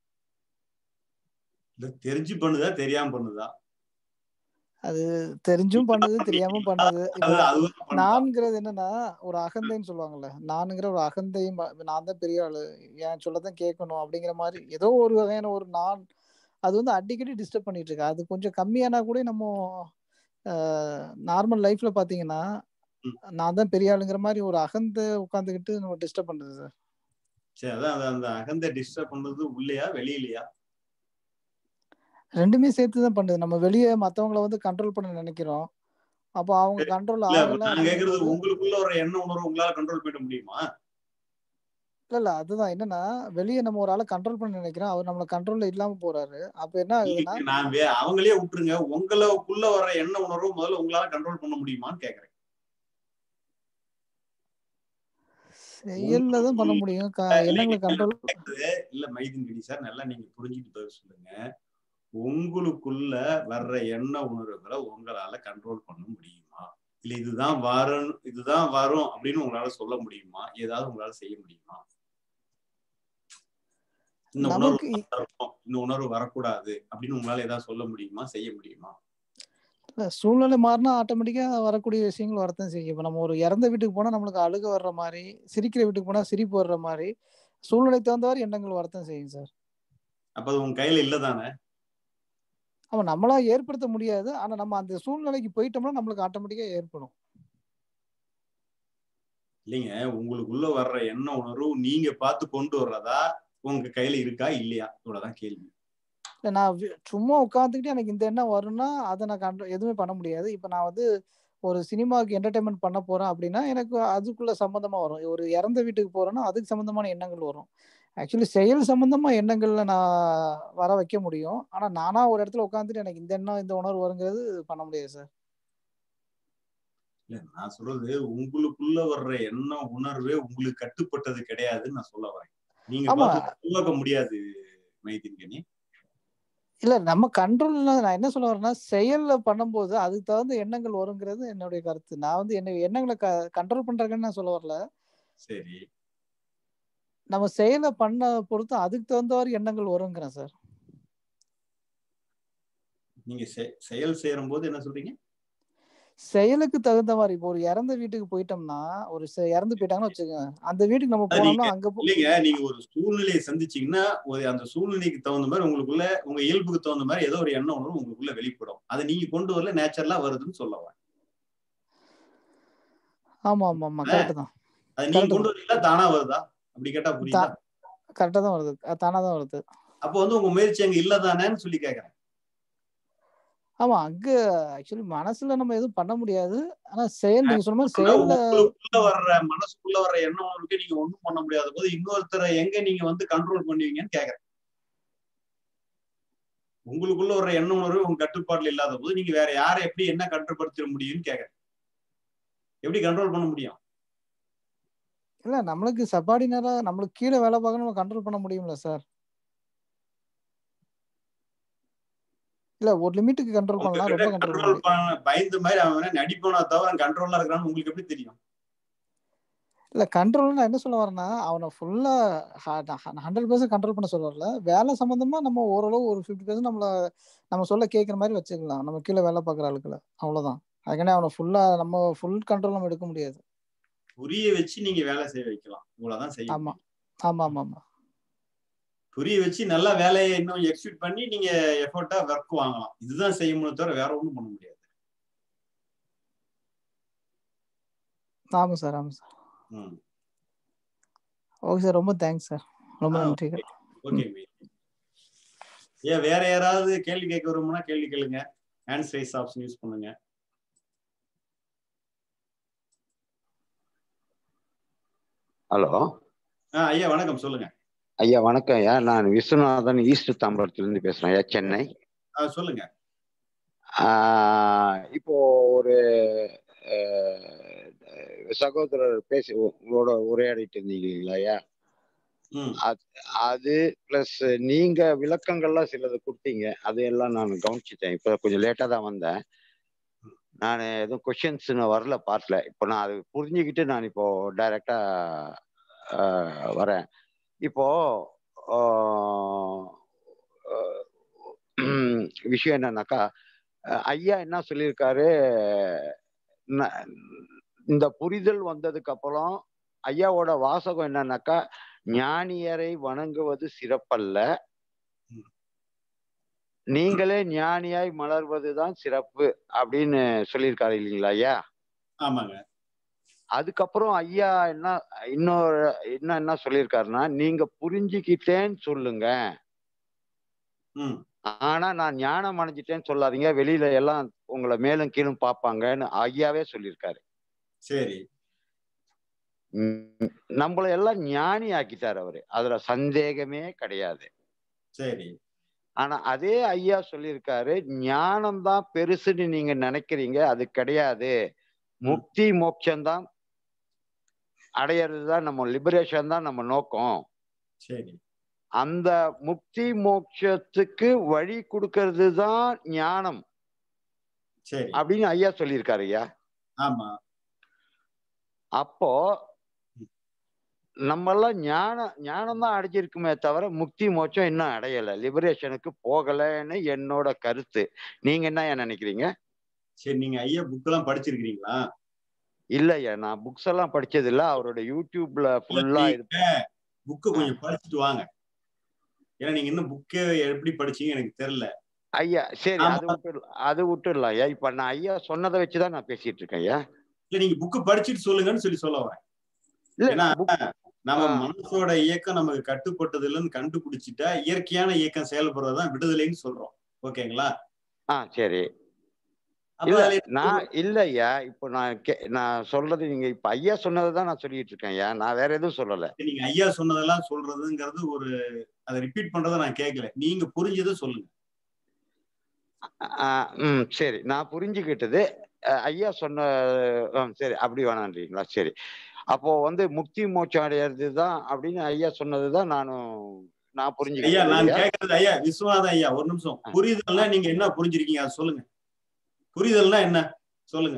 இல்ல தெரிஞ்சு பண்ணுதா தெரியாம பண்ணுதா அது தெரிஞ்சும் பண்ணுது தெரியாம பண்ணுது இப்போ அது அதுவும் பண்ணலாம். நான்கிறது என்னன்னா ஒரு அகந்தைன்னு சொல்லுவாங்கல்ல நானுங்கிற ஒரு அகந்தையும் ப- நான் தான் பெரிய ஆளு என் சொல்லதான் கேட்கணும் அப்படிங்கிற மாதிரி ஏதோ ஒரு வகையான ஒரு நான் அது வந்து அடிக்கடி டிஸ்டர்ப் பண்ணிட்டு இருக்கு அது கொஞ்சம் கம்மியானா கூட நம்ம நார்மல் லைஃப்ல பாத்தீங்கன்னா ம். நான் தான் பெரிய ஆளுங்கிற மாதிரி ஒரு அகந்த உட்காந்துக்கிட்டு நம்ம டிஸ்டர்ப் பண்ணுது சார் சரி அதான் அந்த- அந்த அகந்த டிஸ்டர்ப் பண்றது உள்ளேயா வெளியிலயா ரெண்டுமே சேர்த்து தான் பண்ணுது நம்ம வெளியே மத்தவங்கள வந்து கண்ட்ரோல் பண்ண நினைக்கிறோம் அப்போ அவங்க கண்ட்ரோல் இல்ல ஆகல நான் கேக்குறது அப்படிங்கும்போது உங்களுக்குள்ள ஒரு எண்ண உணர்வு உங்களால கண்ட்ரோல் பண்ண முடியுமா இல்ல இல்ல அதுதான் என்னன்னா வெளியே நம்ம ஒரு ஆளை கண்ட்ரோல் பண்ண நினைக்கிறோம் அவர் நம்மள கண்ட்ரோல்ல இல்லாம போறாரு அப்ப என்ன ஆகுதுன்னா இல்லைங்க, நான் வே- அவங்களே விட்டுருங்க உங்களுக்குள்ள வர எண்ண உணர்வு முதல்ல உங்களால கண்ட்ரோல் பண்ண முடியுமான்னு கேக்குறேன் செயல்ல தான் பண்ண முடியும் க- எண்ணங்களை கண்ட்ரோல் இல்ல மைதின் கிடி சார் நல்லா நீங்க புரிஞ்சுட்டு பதில் சொல்லுங்க உங்களுக்குள்ள வர்ற எண்ண உணர்வுகளை உங்களால கண்ட்ரோல் பண்ண முடியுமா இல்ல இதுதான் வரும் இதுதான் வரும் அப்படின்னு உங்களால சொல்ல முடியுமா ஏதாவது உங்களால செய்ய முடியுமா இந்த உணர்வு நமக்கு இ- வரணும், இந்த உணர்வு வரக்கூடாது அப்படின்னு உங்களால ஏதாவது சொல்ல முடியுமா செய்ய முடியுமா இல்ல சூழ்நிலை மாறினா ஆட்டோமேட்டிக்கா வரக்கூடிய விஷயங்கள் வரத்தான் செய்யும் இப்ப நம்ம ஒரு இறந்த வீட்டுக்கு போனா நம்மளுக்கு அழுக வர்ற மாதிரி சிரிக்கிற வீட்டுக்கு போனா சிரிப்பு வர்ற மாதிரி சூழ்நிலை தகுந்தவாறு எண்ணங்கள் வரத்தான் செய்யும் சார் அப்ப அது உங்க கையில இல்லதானே ஆமா நம்மளா ஏற்படுத்த முடியாது ஆனா நம்ம அந்த சூழ்நிலைக்கு போயிட்டோம்னா நம்மளுக்கு ஆட்டோமேட்டிக்கா ஏற்படும் இல்லைங்க உங்களுக்குள்ள வர்ற எண்ண உணர்வு நீங்க பார்த்து கொண்டு வர்றதா உங்க கையில இருக்கா இல்லையா இவ்வளவுதான் கேள்வி இல்ல நான் வி- சும்மா உட்காந்துக்கிட்டு எனக்கு இந்த எண்ணம் வரும்னா அதை நான் கண்ட்ரோ எதுவுமே பண்ண முடியாது இப்போ நான் வந்து ஒரு சினிமாவுக்கு என்டர்டைன்மெண்ட் பண்ண போறேன் அப்படின்னா எனக்கு அதுக்குள்ள சம்மந்தமா வரும் ஒரு இறந்த வீட்டுக்கு போறேன்னா அதுக்கு சம்மந்தமான எண்ணங்கள் வரும் ஆக்சுவலி செயல் சம்பந்தமா எண்ணங்கள்ல நான் வர வைக்க முடியும் ஆனா நானா ஒரு இடத்துல உட்காந்துட்டு எனக்கு இந்த எண்ணம் இந்த உணர்வு வருங்கிறது பண்ண முடியாது சார் இல்ல நான் சொல்றது உங்களுக்குள்ள வர்ற எண்ண உணர்வே உங்களுக்கு கட்டுப்பட்டது கிடையாதுன்னு நான் சொல்ல வரேன் நீங்க ஆமா. பார்த்து உருவாக்க முடியாது மைதின்கனி இல்ல நம்ம கண்ட்ரோல் நான் என்ன சொல்ல வரேன்னா செயல்ல பண்ணும்போது அதுக்கு தகுந்த எண்ணங்கள் வருங்கிறது என்னுடைய கருத்து நான் வந்து என்ன எண்ணங்களை கண்ட்ரோல் பண்றேன்னு நான் சொல்ல வரல சரி நம்ம செயலை பண்ண பொறுத்து அதுக்கு தகுந்தவாறு எண்ணங்கள் வருங்கிறேன் சார் நீங்க செ- செயல் செய்யும் போது என்ன சொல்றீங்க செயலுக்கு தகுந்த மாதிரி இப்போ ஒரு இறந்த வீட்டுக்கு போயிட்டோம்னா ஒரு செ- இறந்து போயிட்டாங்கன்னு வச்சுக்கோங்க அந்த வீட்டுக்கு நம்ம அது போனோம்னா நீங்க அங்க போ இல்லைங்க நீங்க ஒரு சூழ்நிலையை சந்திச்சீங்கன்னா ஒரு அந்த சூழ்நிலைக்கு தகுந்த மாதிரி உங்களுக்குள்ள உங்க இயல்புக்கு தகுந்த மாதிரி ஏதோ ஒரு எண்ணம் உணர்வு உங்களுக்குள்ள வெளிப்படும் அதை நீங்க கொண்டு வரல நேச்சுரலா வருதுன்னு சொல்ல வரேன் ஆமா ஆமா ஆமா கரெக்ட் தான் அது நீங்க கரெக்ட் கொண்டு வரீங்களா தானா வருதா அப்படி கேட்டா புரியுதா கரெக்டா தான் வருது அது தானா தான் வருது அப்போ வந்து உங்க முயற்சி அங்க இல்லதானேன்னு சொல்லி கேக்குறேன் ஆமா அங்க ஆக்சுவலி மனசுல நம்ம எதுவும் பண்ண முடியாது ஆனா செயல் நீங்க சொன்ன மாதிரி ஆனா செயல்ல உங்களுக்குள்ள வர்ற மனசுக்குள்ள வர்ற எண்ணம் உணர்வுக்கு நீங்க ஒண்ணும் பண்ண முடியாத போது இன்னொருத்தரை எங்க நீங்க வந்து கண்ட்ரோல் பண்ணுவீங்கன்னு கேக்குறேன் உங்களுக்குள்ள வர்ற எண்ண உணர்வு உங்க கட்டுப்பாட்டுல இல்லாத போது நீங்க வேற யாரை எப்படி என்ன கட்டுப்படுத்த முடியும்னு கேக்குறேன் எப்படி கண்ட்ரோல் பண்ண முடியும் இல்ல நம்மளுக்கு சப்பார்டினரா நம்மளுக்கு கீழே வேலை பார்க்க நம்ம கண்ட்ரோல் பண்ண முடியும்ல சார் இல்ல ஒரு லிமிட்டுக்கு கண்ட்ரோல் பண்ணலாம் ரொம்ப கண்ட்ரோல் பண்ண கண்ட்ரோல் முடியும் பண்ண பயந்த மாதிரி அவன் நடிப்பானா தவிர கண்ட்ரோலா இருக்கிறான்னு உங்களுக்கு எப்படி தெரியும் இல்ல கண்ட்ரோல் நான் என்ன சொல்ல வரேன்னா அவனை ஃபுல்லா ஹண்ட்ரட் பர்சன்ட் கண்ட்ரோல் பண்ண சொல்ல வரல வேலை சம்பந்தமா நம்ம ஓரளவு ஒரு ஃபிஃப்டி பர்சன்ட் நம்மள நம்ம சொல்ல கேட்குற மாதிரி வச்சுக்கலாம் நம்ம கீழே வேலை பார்க்குற ஆளுக்களை அவ்வளவுதான் அதுக்கானே அவனை ஃபுல்லா நம்ம ஃபுல் கண்ட்ரோல் நம்ம எடுக்க முடியாது புரிய வச்சு நீங்க வேலை செய்ய வைக்கலாம் இவ்வளவுதான் செய்ய ஆமா ஆமா ஆமா ஆமா புரிய வச்சு நல்லா வேலையை இன்னும் எக்ஸிக்யூட் பண்ணி நீங்க எஃபர்ட்டா ஒர்க் வாங்கலாம் இதுதான் செய்ய முடியும் தவிர வேற ஒண்ணும் பண்ண முடியாது ஆமா சார் ஆமா சார் ம் ஓகே சார் ரொம்ப தேங்க்ஸ் சார் ரொம்ப ஆ, நன்றிகள் ஓகே ஏன் வேற யாராவது கேள்வி கேட்க விரும்புனா கேள்வி கேளுங்க ஹேண்ட்ஸ் ரைஸ் ஆப்ஷன் யூஸ் பண்ணுங்க ஹலோ ஆ ஐயா வணக்கம் சொல்லுங்க ஐயா வணக்கம் ஐயா நான் விஸ்வநாதன் ஈஸ்ட் தாம்பரத்துலேருந்து பேசுறேன் ஐயா சென்னை ஆ, சொல்லுங்க ஆஹ் இப்போ ஒரு ஆஹ், சகோதரர் பேசி உ- உங்களோட உரையாடிட்டு இருந்தீங்களா ஐயா ம் அது பிளஸ் நீங்க விளக்கங்கள்லாம் சிலது கொடுத்தீங்க அது எல்லாம் நான் கவனிச்சிட்டேன் இப்போ கொஞ்சம் லேட்டாக தான் வந்தேன் நான் எதுவும் கொஷின்ஸ் வரல பார்ட்ல இப்போ நான் அது புரிஞ்சுக்கிட்டு நான் இப்போ டைரக்டா வரேன் இப்போ ஆஹ், ஆஹ், விஷயம் என்னன்னாக்கா அஹ், ஐயா என்ன சொல்லியிருக்காரு ந- இந்த புரிதல் வந்ததுக்கு அப்புறம் ஐயாவோட வாசகம் என்னன்னாக்கா ஞானியரை வணங்குவது சிறப்பல்ல நீங்களே ஞானியாய் மலர்வதுதான் சிறப்பு அப்படின்னு சொல்லியிருக்காரு இல்லைங்களா ஐயா ஆமாங்க அதுக்கப்புறம் ஐயா என்ன இன்னொரு என்ன என்ன சொல்லியிருக்காருன்னா நீங்க புரிஞ்சுக்கிட்டேன்னு சொல்லுங்க ம் ஆனா நான் ஞானம் அடைஞ்சிட்டேன்னு சொல்லாதீங்க வெளியில எல்லாம் உங்களை மேலும் கீழும் பார்ப்பாங்கன்னு ஐயாவே சொல்லியிருக்காரு சரி உம் நம்மள எல்லாம் ஞானி ஆக்கிட்டார் அவரு அதுல சந்தேகமே கிடையாது சரி ஆனா அதே ஐயா சொல்லியிருக்காரு ஞானம் தான் பெருசுன்னு நீங்க நினைக்கிறீங்க அது கிடையாது முக்தி மோட்சம்தான் அடையிறது தான் நம்ம லிபரேஷன் தான் நம்ம நோக்கம் சரி அந்த முக்தி மோட்சத்துக்கு வழி கொடுக்கறது தான் ஞானம் சரி அப்படின்னு ஐயா சொல்லியிருக்காரு ஐயா ஆமா அப்போ நம்ம எல்லாம் ஞானம் ஞானம் தான் அடைஞ்சிருக்குமே தவிர முக்தி மோட்சம் இன்னும் அடையல லிபரேஷனுக்கு போகலைன்னு என்னோட கருத்து நீங்க என்ன நினைக்கிறீங்க சரி நீங்க ஐயா புக் எல்லாம் படிச்சிருக்கீங்களா இல்லையா நான் புக்ஸ் எல்லாம் படிச்சது இல்ல அவரோட யூடியூப்ல ஃபுல்லா இது புக்கு கொஞ்சம் படிச்சுட்டு வாங்க ஏன்னா நீங்க இன்னும் புக்கே எப்படி படிச்சீங்க எனக்கு தெரியல ஐயா சரி ஆமா. அது விட்டு அது விட்டுடலாம் ஐயா இப்ப நான் ஐயா சொன்னதை வச்சுதான் நான் பேசிட்டு இருக்கேன் ஐயா இல்ல நீங்க புக்கு படிச்சுட்டு சொல்லுங்கன்னு சொல்லி சொல்ல வரேன் இல்ல ஏன்னா book- நம்ம ஆ. மனசோட இயக்கம் நமக்கு கட்டுப்பட்டதுலன்னு கண்டுபிடிச்சிட்டா இயற்கையான இயக்கம் செயல்படுறதுதான் விடுதலைன்னு சொல்றோம் ஓகேங்களா ஆ சரி அப்ப இல்ல அதுல நான் இல்ல ஐயா இப்போ நான் கே- நான் சொல்றது நீங்க இப்ப ஐயா சொன்னதை தான் நான் சொல்லிட்டு இருக்கேன் ஐயா நான் வேற எதுவும் சொல்லல நீங்க ஐயா சொன்னதெல்லாம் சொல்றதுங்கிறது ஒரு அதை ரிப்பீட் பண்றதை நான் கேட்கல நீங்க புரிஞ்சதை சொல்லுங்க ஆ, ம் சரி நான் புரிஞ்சுக்கிட்டது அஹ், ஐயா சொன்ன ஆ, சரி அப்படி வேணான்றீங்களா சரி அப்போ வந்து முக்தி மோட்சம் அடையிறது தான் அப்படின்னு ஐயா சொன்னது தான் நானும் நான் ஐயா புரிஞ்சுக்கிட்டது நான் ஐயா கேட்கறது ஐயா விஸ்வநாதன் ஐயா ஒரு நிமிஷம் புரிதல்னா நீங்க என்ன புரிஞ்சிருக்கீங்க அதை சொல்லுங்க புரிதல்னா என்ன சொல்லுங்க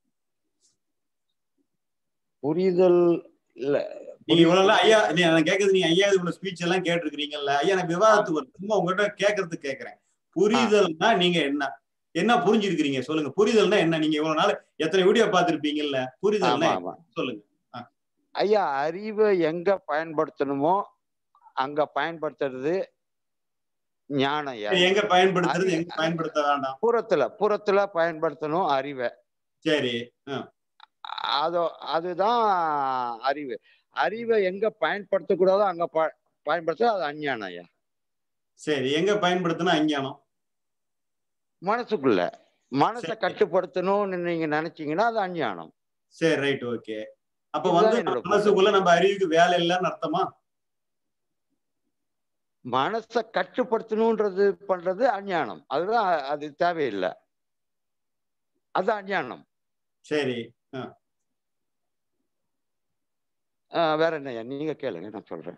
புரிதல் இல்ல நீங்க இவ்வளவு நாள் ஐயா நீ நான் கேட்கறது நீங்க ஐயா இவ்வளவு ஸ்பீச் எல்லாம் கேட்டிருக்கிறீங்கல்ல ஐயா நான் விவாதத்துக்கு வரேன் சும்மா உங்ககிட்ட கேட்கறதுக்கு கேட்கறேன் புரிதல்னா நீங்க என்ன என்ன புரிஞ்சிருக்கிறீங்க சொல்லுங்க புரிதல்னா என்ன நீங்க இவ்வளவு நாள் எத்தனை வீடியோ பார்த்திருப்பீங்கல்ல புரிதல்னா ஆமா என்ன? ஆமா சொல்லுங்க ஐயா அறிவை எங்க பயன்படுத்தணுமோ அங்க பயன்படுத்துறது ஞானம் ஐயா எங்க பயன்படுத்துறது அறி- எங்க பயன்படுத்த வேண்டாம் புறத்துல புறத்துல பயன்படுத்தணும் அறிவை சரி அதோ அதுதான் அறிவு அறிவை எங்க பயன்படுத்தக்கூடாதோ அங்க ப- பயன்படுத்த அது அஞ்ஞானம் ஐயா சரி எங்க பயன்படுத்தினா அஞ்ஞானம் மனசுக்குள்ள மனசை சரி. கட்டுப்படுத்தணும்னு நீங்க நினைச்சீங்கன்னா அது அஞ்ஞானம் சரி ரைட் ஓகே அப்ப இதுதான் வந்து என்னோட மனசுக்குள்ள நம்ம அறிவுக்கு வேலை இல்லைன்னு அர்த்தமா மனசை கட்டுப்படுத்தணுன்றது பண்றது அஞ்ஞானம் அதுதான் அது தேவையில்லை அது அஞ்ஞானம் சரி ஆஹ் வேற என்னய்யா நீங்க கேளுங்க நான் சொல்றேன்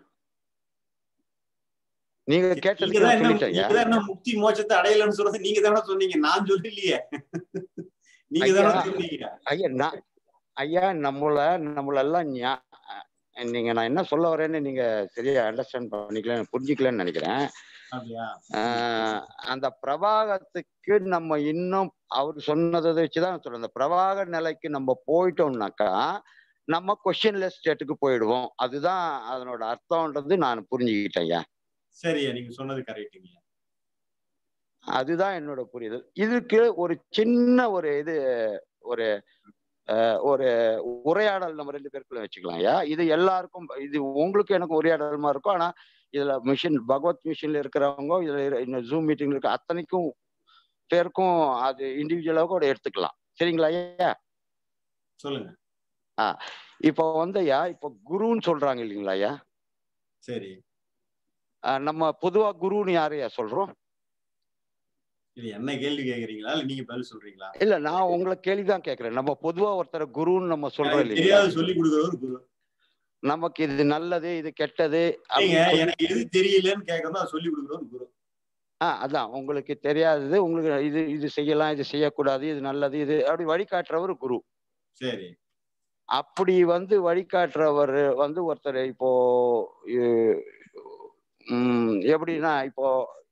நீங்க நீங்க கேட்டதுக்கு தான் நான் என்ன சொல்லிட்டேன் நீங்க தான் என்ன முக்தி மோட்சத்தை அடையலன்னு சொல்றது நீங்க தானே சொன்னீங்க நான் சொல்லலையே நீங்க தானே ஐயா. சொன்னீங்க ஐயா நான் ஐயா நம்மள நம்மளெல்லாம் ஞா- நீங்க நான் என்ன சொல்ல வரேன்னு நீங்க சரியா அண்டர்ஸ்டாண்ட் பண்ணிக்கல புரிஞ்சுக்கலன்னு நினைக்கிறேன் அப்படியா ஆஹ் அந்த பிரவாகத்துக்கு நம்ம இன்னும் அவர் சொன்னதை வச்சுதான் சொல்றேன் அந்த பிரவாக நிலைக்கு நம்ம போயிட்டோம்னாக்கா நம்ம கொஸ்டின்லெஸ் ஸ்டேட்டுக்கு போயிடுவோம் அதுதான் அதனோட அர்த்தம்ன்றது நான் புரிஞ்சுக்கிட்டேன் ஐயா சரியா நீங்க சொன்னது கரெக்டுங்க அதுதான் என்னோட புரிதல் இதுக்கு ஒரு சின்ன ஒரு இது ஒரு அஹ், ஒரு உரையாடல் நம்ம ரெண்டு பேருக்குள்ள வச்சுக்கலாம் ஐயா இது எல்லாருக்கும் இது உங்களுக்கு எனக்கு உரையாடல் மாதிரி இருக்கும் ஆனா இதுல மிஷின் பகவத் மிஷின்ல இருக்கிறவங்க இதுல இரு- இந்த ஜூம் மீட்டிங்ல இருக்க அத்தனைக்கும் பேருக்கும் அது இண்டிவிஜுவலாக கூட எடுத்துக்கலாம் சரிங்களா ஐயா சொல்லுங்க இப்போ வந்து ஐயா இப்போ குருன்னு சொல்றாங்க இல்லைங்களா ஐயா சரி அஹ், நம்ம பொதுவா குருன்னு யாரையா சொல்றோம் இது என்ன கேள்வி கேக்குறீங்களா இல்ல நீங்க பதில் சொல்றீங்களா இல்ல நான் உங்களை கேள்விதான் கேட்கிறேன் நம்ம பொதுவா ஒருத்தரை குருன்னு நம்ம சொல்றோம் எனக்கு இல்லைங்களா தெரியாது சொல்லி கொடுக்குறவர் குரு நமக்கு இது நல்லது இது கெட்டது நீங்க அப்படின்னு சொல்லி- எனக்கு எது தெரியலன்னு கேட்கறதோ அதை சொல்லி கொடுக்குறவர் குரு ஆ அதான் உங்களுக்கு தெரியாதது உங்களுக்கு இது இது செய்யலாம் இது செய்யக்கூடாது இது நல்லது இது அப்படி வழிகாட்டுறவர் குரு சரி அப்படி வந்து வழிகாட்டுறவர் வந்து ஒருத்தர் இப்போ இ- ம், எப்படின்னா இப்போ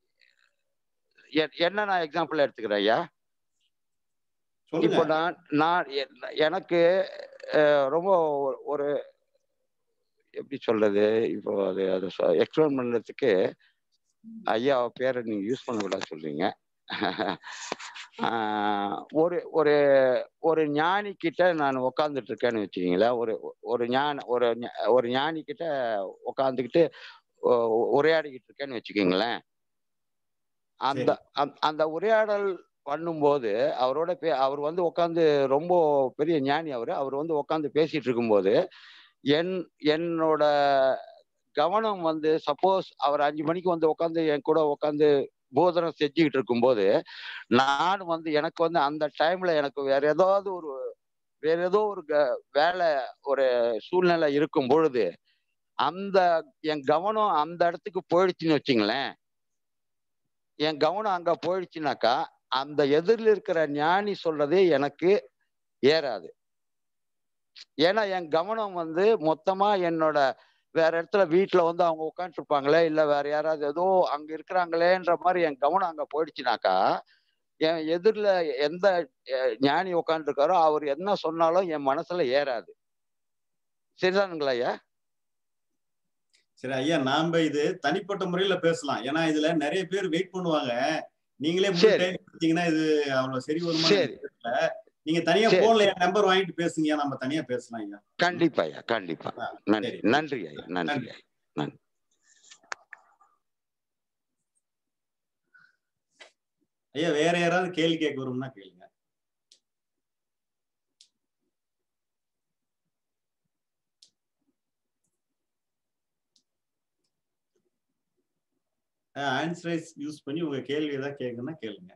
எ- என்ன நான் எக்ஸாம்பிள் எடுத்துக்கிறேன் ஐயா இப்போ சொல்லுங்க நான் நான் எ- எனக்கு அஹ், ரொம்ப ஒரு- ஒரு எப்படி சொல்றது இப்போ அது அதை எக்ஸ்பிளைன் பண்றதுக்கு ஐயா பேரை நீங்க யூஸ் பண்ணக்கூடாது சொல்றீங்க ஆஹ், ஒரு ஒரு ஒரு ஞானி கிட்ட நான் உக்காந்துட்டு இருக்கேன்னு வச்சுக்கீங்களேன் ஒரு ஒரு ஞான ஒரு ஞ- ஒரு ஞானி கிட்ட உக்காந்துக்கிட்டு உ- உரையாடிக்கிட்டு இருக்கேன்னு வச்சுக்கீங்களேன் அந்த அந்த- அந்த உரையாடல் பண்ணும்போது அவரோட பே அவர் வந்து உட்காந்து ரொம்ப பெரிய ஞானி அவர் அவர் வந்து உட்காந்து பேசிட்டு இருக்கும்போது என் என்னோட கவனம் வந்து சப்போஸ் அவர் அஞ்சு மணிக்கு வந்து உட்காந்து என் கூட உட்காந்து போதனம் செஞ்சுக்கிட்டு இருக்கும்போது நான் வந்து எனக்கு வந்து அந்த டைம்ல எனக்கு வேற ஏதாவது ஒரு வேற ஏதோ ஒரு க- வேலை ஒரு சூழ்நிலை இருக்கும் பொழுது அந்த என் கவனம் அந்த இடத்துக்கு போயிடுச்சுன்னு வச்சுங்களேன் என் கவனம் அங்க போயிடுச்சுனாக்கா அந்த எதிரில் இருக்கிற ஞானி சொல்றதே எனக்கு ஏறாது ஏன்னா என் கவனம் வந்து மொத்தமா என்னோட வேற இடத்துல வீட்டுல வந்து அவங்க உட்காந்துருப்பாங்களே இல்ல வேற யாராவது ஏதோ அங்க இருக்கிறாங்களேன்ற மாதிரி என் கவனம் அங்க போயிடுச்சுனாக்கா என் எதிரில எந்த அஹ், ஞானி உட்காந்துருக்காரோ அவர் என்ன சொன்னாலும் என் மனசுல ஏறாது சரிதானுங்களா ஐயா சரி ஐயா நாம இது தனிப்பட்ட முறையில பேசலாம் ஏன்னா இதுல நிறைய பேர் வெயிட் பண்ணுவாங்க நீங்களே முழு சரி. டைம் கொடுத்தீங்கன்னா இது அவ்வளவு சரி வருமா சரி. நீங்க தனியா சரி. போன்ல என் நம்பர் வாங்கிட்டு பேசுங்க நம்ம தனியா பேசலாம் ஐயா கண்டிப்பா ஐயா கண்டிப்பா ஆ, நன்றி சரி. நன்றி ஐயா நன்றி நன்றி. ஐயா ஐயா வேற யாராவது கேள்வி கேட்க வரும்னா கேளுங்க ஆன்சரைஸ் யூஸ் பண்ணி உங்க கேள்வி ஏதாவது கேட்கணும்னா கேளுங்க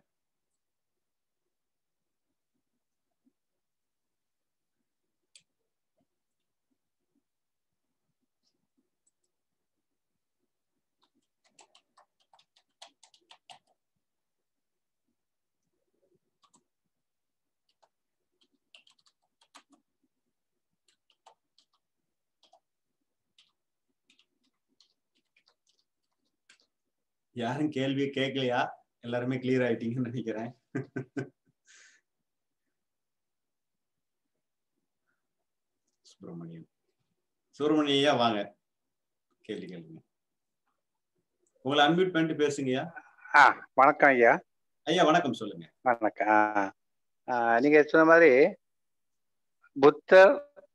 யாரும் கேள்வி கேட்கலையா எல்லாருமே கிளியர் ஆயிட்டீங்கன்னு நினைக்கிறேன் சுப்பிரமணியன் சுப்பிரமணியம் ஐயா வாங்க கேள்வி கேளுங்க உங்களை அன்மியூட் பண்ணிட்டு பேசுங்கய்யா ஆ வணக்கம் ஐயா ஐயா வணக்கம் சொல்லுங்க வணக்கம் ஆ, ஆ, நீங்க சொன்ன மாதிரி புத்தர்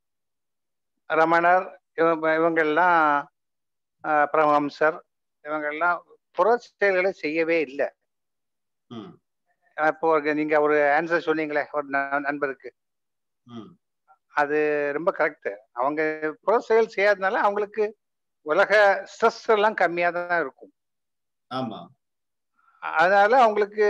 ரமணர் இவங்க இவங்கெல்லாம் ஆ, பரமஹம்சர் இவங்கெல்லாம் புற செயல்களை செய்யவே இல்லை ம் இப்போ ஒரு- நீங்க ஒரு ஆன்சர் சொன்னீங்களே ஒரு ந- நண்பருக்கு ம் அது ரொம்ப கரெக்ட் அவங்க புற செயல் செய்யாதனால அவங்களுக்கு உலக ஸ்ட்ரெஸ் எல்லாம் கம்மியா தான் இருக்கும் ஆமா அதனால அவங்களுக்கு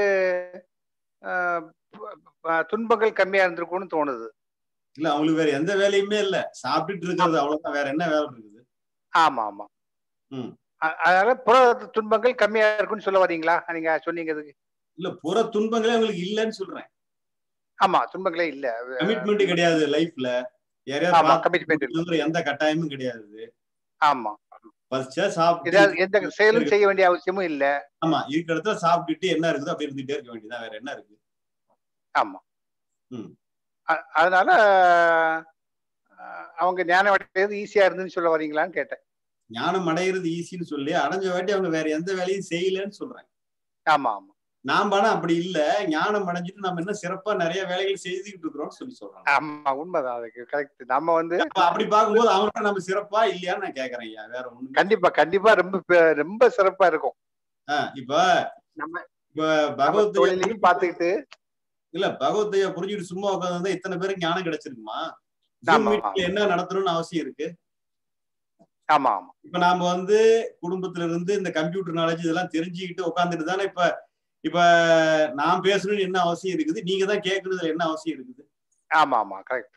ஆஹ், ப- ப- துன்பங்கள் கம்மியா இருந்திருக்கும்னு தோணுது இல்ல அவங்களுக்கு வேற எந்த வேலையுமே இல்ல சாப்பிட்டுட்டு இருக்கிறது அவ்வளவுதான் வேற என்ன வேலை இருக்குது ஆமா ஆமா ம். அ- அதனால புற துன்பங்கள் கம்மியா இருக்கும்னு சொல்ல வரீங்களா நீங்க சொன்னீங்க அதுக்கு இல்ல புற துன்பங்களே அவங்களுக்கு இல்லைன்னு சொல்றேன் ஆமா துன்பங்களே இல்ல கமிட்மெண்ட் கிடையாது லைஃப்ல ஆமா கமிட்மெண்ட் இல்ல யாரையாவது எந்த கட்டாயமும் கிடையாது ஆமா பசிச்சா சாப்பிட்டு ஏதாவது எந்த செயலும் செய்ய வேண்டிய அவசியமும் இல்ல ஆமா இருக்கிற இடத்துல சாப்பிட்டுட்டு என்ன இருக்குதோ அப்படி இருந்துட்டே இருக்க வேண்டியதான் வேற என்ன இருக்கு ஆமா ம். அ- அதனால அஹ், அவங்க ஞானம் அடைகிறது ஈஸியா இருந்துன்னு சொல்ல வரீங்களான்னு கேட்டேன் ஞானம் அடையிறது ஈஸின்னு சொல்லி அடைஞ்ச வாட்டி அவங்க வேற எந்த வேலையும் செய்யலன்னு சொல்றேன் ஆமா ஆமா நாம ஆனா அப்படி இல்ல ஞானம் அடைஞ்சிட்டு நம்ம என்ன சிறப்பா நிறைய வேலைகள் செய்துக்கிட்டு இருக்கிறோம்னு சொல்லி சொல்றாங்க ஆமா உண்மைதான் அதுக்கு கரெக்ட் நம்ம வந்து அப்ப அப்படி பார்க்கும்போது அவங்க நம்ம சிறப்பா இல்லையான்னு நான் கேக்குறேன் ஐயா வேற ஒண்ணு கண்டிப்பா கண்டிப்பா ரொம்ப பெ- ரொம்ப சிறப்பா இருக்கும் இப்ப நம்ம இப்ப நம்ம பகவத் தொழிலையும் பார்த்துக்கிட்டு இல்ல பகவத்தைய புரிஞ்சுட்டு சும்மா உட்காந்து இத்தனை பேருக்கு ஞானம் கிடைச்சிருக்குமா Zoom ஆமா, meeting ல என்ன நடத்தணும்னு அவசியம் இருக்கு ஆமா ஆமா இப்ப நாம வந்து குடும்பத்துல இருந்து இந்த கம்ப்யூட்டர் நாலேஜ் இதெல்லாம் தெரிஞ்சுக்கிட்டு உட்காந்துட்டு தானே இப்ப இப்ப நான் பேசணும்னு என்ன அவசியம் இருக்குது நீங்க தான் கேட்கறதுல என்ன அவசியம் இருக்குது ஆமா ஆமா கரெக்ட்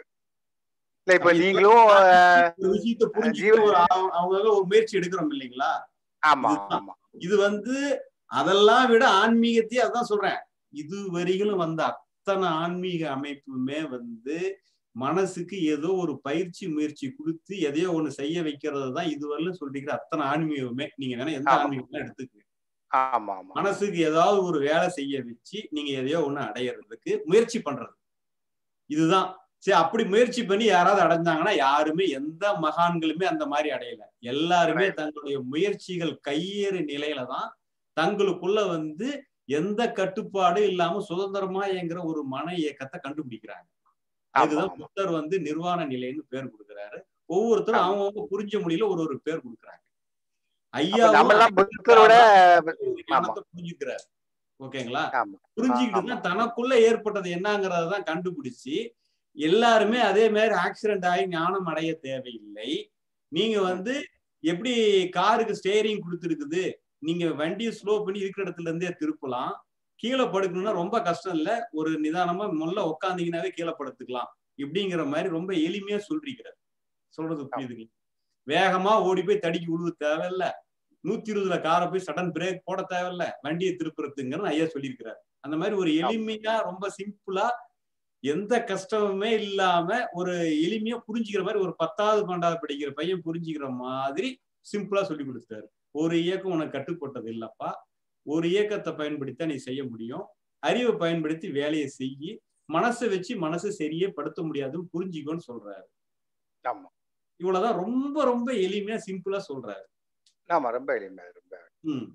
இல்ல இப்ப அப்ப இது நீங்களும் அஹ், ஒரு விஷயத்தை புரிஞ்சுக்கிட்டு ஜீவன் ஒரு அவங்க அவங்க ஒரு முயற்சி எடுக்கிறோம் இல்லைங்களா ஆமா இதுதான். ஆமா இது வந்து அதெல்லாம் விட ஆன்மீகத்தையே அதான் சொல்றேன் இது வரையிலும் வந்த அத்தனை ஆன்மீக அமைப்புமே வந்து மனசுக்கு ஏதோ ஒரு பயிற்சி முயற்சி கொடுத்து எதையோ ஒண்ணு செய்ய வைக்கிறது தான் இதுவரையிலும் சொல்லிக்கிற அத்தனை ஆன்மீகமே நீங்க வேணா எந்த ஆமா. ஆன்மீகம் எடுத்துக்கங்க ஆமா ஆமா மனசுக்கு ஏதாவது ஒரு வேலை செய்ய வச்சு நீங்க எதையோ ஒண்ணு அடையிறதுக்கு முயற்சி பண்றது இதுதான் சரி அப்படி முயற்சி பண்ணி யாராவது அடைஞ்சாங்கன்னா யாருமே எந்த மகான்களுமே அந்த மாதிரி அடையல எல்லாருமே தங்களுடைய முயற்சிகள் கையேறு நிலையில தான் தங்களுக்குள்ள வந்து எந்த கட்டுப்பாடும் இல்லாம சுதந்திரமா இயங்குற ஒரு மன இயக்கத்தை கண்டுபிடிக்கிறாங்க அதுதான் ஆமா. புத்தர் வந்து நிர்வாண நிலைன்னு பேர் கொடுக்கிறாரு ஒவ்வொருத்தரும் ஆமா. அவங்கவுங்க புரிஞ்ச முடியல ஒரு ஒரு பேர் கொடுக்குறாங்க அப்ப ஐயா நம்ம எல்லாம் புத்தரோட ஞானத்தை புரிஞ்சுக்கிறாரு ஓகேங்களா ஆமா புரிஞ்சுக்கிட்டு ஆமா. தான் தனக்குள்ள ஏற்பட்டது என்னங்கிறத தான் கண்டுபிடிச்சு எல்லாருமே அதே மாதிரி ஆக்சிடென்ட் ஆகி ஞானம் அடைய தேவையில்லை நீங்க வந்து எப்படி காருக்கு ஸ்டேரிங் கொடுத்துருக்குது நீங்க வண்டியை ஸ்லோ பண்ணி இருக்கிற இடத்துல இருந்தே திருப்பலாம் கீழே படுக்கணும்னா ரொம்ப கஷ்டம் இல்ல ஒரு நிதானமா முல்ல உட்காந்தீங்கன்னாவே கீழே படுத்துக்கலாம் இப்படிங்கிற மாதிரி ரொம்ப எளிமையா சொல்றீங்கிறார் சொல்றது புரியுதுங்க வேகமா ஓடி போய் தடிக்கி விழுவ தேவையில்ல நூத்தி இருபதுல காரை போய் சடன் பிரேக் போட தேவையில்ல வண்டியை திருப்புறதுங்கிறது ஐயா சொல்லியிருக்கிறார் அந்த மாதிரி ஒரு எளிமையா ரொம்ப சிம்பிளா எந்த கஷ்டமுமே இல்லாம ஒரு எளிமையா புரிஞ்சுக்கிற மாதிரி ஒரு பத்தாவது பன்னெண்டாவது படிக்கிற பையன் புரிஞ்சுக்கிற மாதிரி சிம்பிளா சொல்லி கொடுத்தாரு ஒரு இயக்கம் உனக்கு கட்டுப்பட்டது இல்லப்பா ஒரு இயக்கத்தை பயன்படுத்தி நீ செய்ய முடியும் அறிவை பயன்படுத்தி வேலையை செய்யி மனசை வச்சு மனசை சரியே படுத்த முடியாதுன்னு புரிஞ்சுக்கோன்னு சொல்றாரு ஆமா இவ்வளவுதான் ரொம்ப ரொம்ப எளிமையா சிம்பிளா சொல்றாரு ஆமா ரொம்ப எளிமை ரொம்ப ம்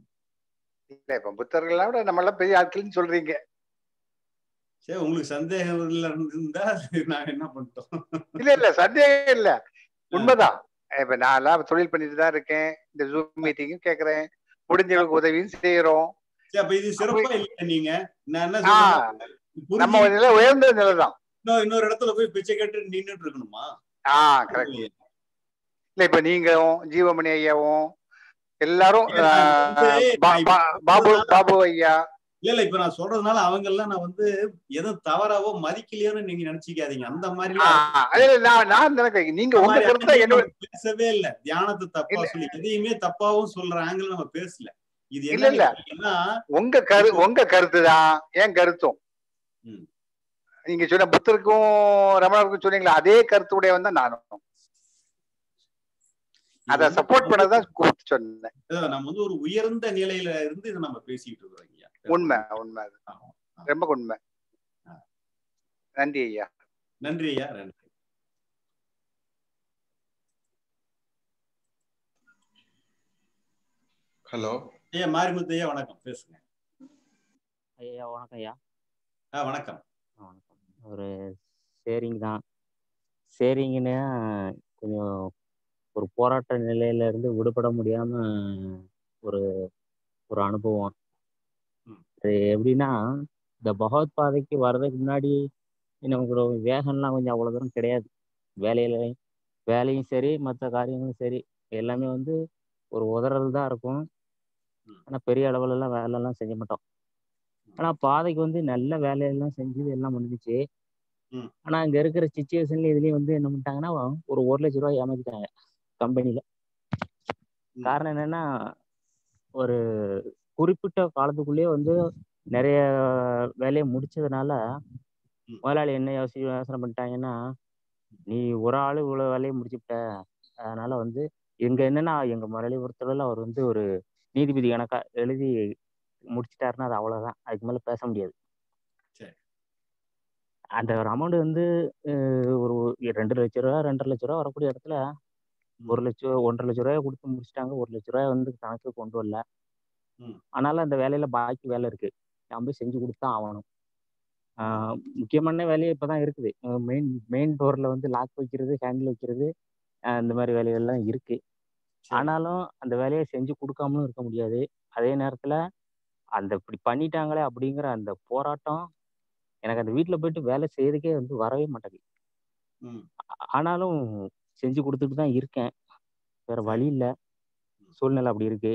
இல்ல இப்ப புத்தர்கள்லாம் விட நம்ம எல்லாம் பெரிய ஆட்கள்னு சொல்றீங்க சரி உங்களுக்கு சந்தேகம் இல்ல இருந்தா நாங்க என்ன பண்ணிட்டோம் இல்ல இல்ல சந்தேகம் இல்ல உண்மைதான் இப்ப நான் எல்லாம் தொழில் பண்ணிட்டு தான் இருக்கேன் இந்த ஜூம் மீட்டிங்கும் கேக்குறேன் முடிஞ்சவங்களுக்கு உதவியும் செய்யறோம் சரி அப்ப இது சிறப்பா இல்ல நீங்க நான் என்ன ஆ, சொல்றேன் நம்ம ஒரு நிலை உயர்ந்த நிலைதான் இன்னொரு இன்னொரு இடத்துல போய் பிச்சை கேட்டு நின்னுட்டு இருக்கணுமா ஆ கரெக்ட் இல்ல இப்ப நீங்களும் ஜீவமணி ஐயாவும் எல்லாரும் இல்ல, நான் ஆ, வந்து பா- பா- பாபு பாபு ஐயா இல்ல இல்ல இப்ப நான் சொல்றதுனால அவங்க எல்லாம் நான் வந்து எதுவும் தவறாவோ மதிக்கலையோன்னு நீங்க நினைச்சுக்காதீங்க அந்த மாதிரி ஆ, அது நான் நான் நினைக்கிறேன் நீங்க உங்க கருத்தை என்னோட பேசவே இல்ல தியானத்தை தப்பா இல்ல. சொல்லி எதையுமே தப்பாவும் சொல்ற ஆங்கிள் நம்ம பேசல இது இல்ல, இல்ல. என்ன உங்க கரு உங்க கருத்து தான் என் கருத்தும் ம். நீங்க சொன்ன புத்தருக்கும் ரமணருக்கும் சொன்னீங்களா அதே கருத்துடையவன் தான் நானும் அத சப்போர்ட் பண்ணதான் கூப்பிட்டு சொன்னேன் நம்ம வந்து ஒரு உயர்ந்த நிலையில இருந்து இதை நம்ம பேசிட்டு இருக்கிறோம் ஐயா உண்மை உண்மை அது. ரொம்ப உண்மை நன்றி ஐயா நன்றி ஐயா நன்றி ஹலோ ஐயா மாரிமுத்து ஐயா வணக்கம் பேசுங்க ஐயா வணக்கம் ஐயா ஆ வணக்கம் ஆ, வணக்கம் ஒரு ஷேரிங் தான் ஷேரிங்னா கொஞ்சம் ஒரு போராட்ட நிலையில இருந்து விடுபட முடியாம ஒரு ஒரு அனுபவம் ம். அது எப்படின்னா இந்த பகவத் பாதைக்கு வர்றதுக்கு முன்னாடி நமக்கு வேகம்லாம் கொஞ்சம் அவ்வளோ தூரம் கிடையாது வேலையில வேலையும் சரி மற்ற காரியங்களும் சரி எல்லாமே வந்து ஒரு உதறது தான் இருக்கும் ம். ஆனால் பெரிய அளவுலலாம் வேலைலாம் செய்ய மாட்டோம் ஆனால் பாதைக்கு வந்து நல்ல வேலையெல்லாம் செஞ்சு எல்லாம் முடிஞ்சிச்சு ம். ஆனால் அங்கே இருக்கிற சுச்சுவேஷன்ல இதுலேயும் வந்து என்ன பண்ணிட்டாங்கன்னா ஒரு ஒரு லட்ச ரூபாய் ஏமாத்திட்டாங்க கம்பெனியில் ம். காரணம் என்னன்னா ஒரு குறிப்பிட்ட காலத்துக்குள்ளேயே வந்து நிறைய வேலையை முடிச்சதுனால ம். முதலாளி என்ன யோசி யோசனை பண்ணிட்டாங்கன்னா நீ ஒரு ஆள் இவ்வளோ வேலையை முடிச்சுட்ட அதனால வந்து எங்க என்னன்னா எங்க முதலாளி பொறுத்தளவில் அவர் வந்து ஒரு நீதிபதி கணக்கா எழுதி முடிச்சிட்டாருன்னா அது அவ்வளவுதான் அதுக்கு மேல பேச முடியாது சரி. அந்த ஒரு அமௌண்ட் வந்து அஹ், ஒரு ரெண்டு லட்ச ரூபா ரெண்டரை லட்ச ரூபா வரக்கூடிய இடத்துல ம். ஒரு லட்சம் ஒன்றரை லட்ச ரூபாய் கொடுத்து முடிச்சிட்டாங்க ஒரு லட்ச ரூபாய் வந்து கணக்கு கொண்டு வரல ம். ஆனாலும் அந்த வேலையில பாக்கி வேலை இருக்கு நான் போய் செஞ்சு கொடுத்தா ஆகணும் ஆஹ் முக்கியமான வேலையே இப்பதான் இருக்குது மெயின் மெயின் டோர்ல வந்து லாக் வைக்கிறது ஹேண்டில் வைக்கிறது ஆஹ் இந்த மாதிரி வேலைகள்லாம் இருக்கு சரி. ஆனாலும் அந்த வேலையை செஞ்சு கொடுக்காமலும் இருக்க முடியாது அதே நேரத்துல அந்த இப்படி பண்ணிட்டாங்களே அப்படிங்கிற அந்த போராட்டம் எனக்கு அந்த வீட்டுல போயிட்டு வேலை செய்யறதுக்கே வந்து வரவே மாட்டேங்குது ம். ஆனாலும் செஞ்சு கொடுத்துட்டு தான் இருக்கேன் வேற வழி இல்லை சூழ்நிலை அப்படி இருக்கு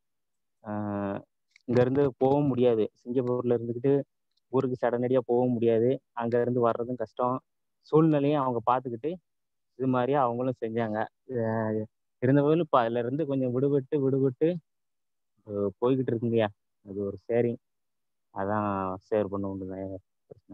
ஆஹ் இங்க இருந்து போகவும் முடியாது சிங்கப்பூர்ல இருந்துக்கிட்டு ஊருக்கு சடனடியா போகவும் முடியாது அங்க இருந்து வர்றதும் கஷ்டம் சூழ்நிலையும் அவங்க பார்த்துக்கிட்டு இது மாதிரியே அவங்களும் செஞ்சாங்க ஆஹ் இருந்தபோதிலும் இப்போ அதுல இருந்து கொஞ்சம் விடுபட்டு விடுபட்டு அஹ் போய்கிட்டு இருக்குங்கய்யா அது ஒரு ஷேரிங் அதான் ஷேர் பண்ண முடியுது பிரச்சனை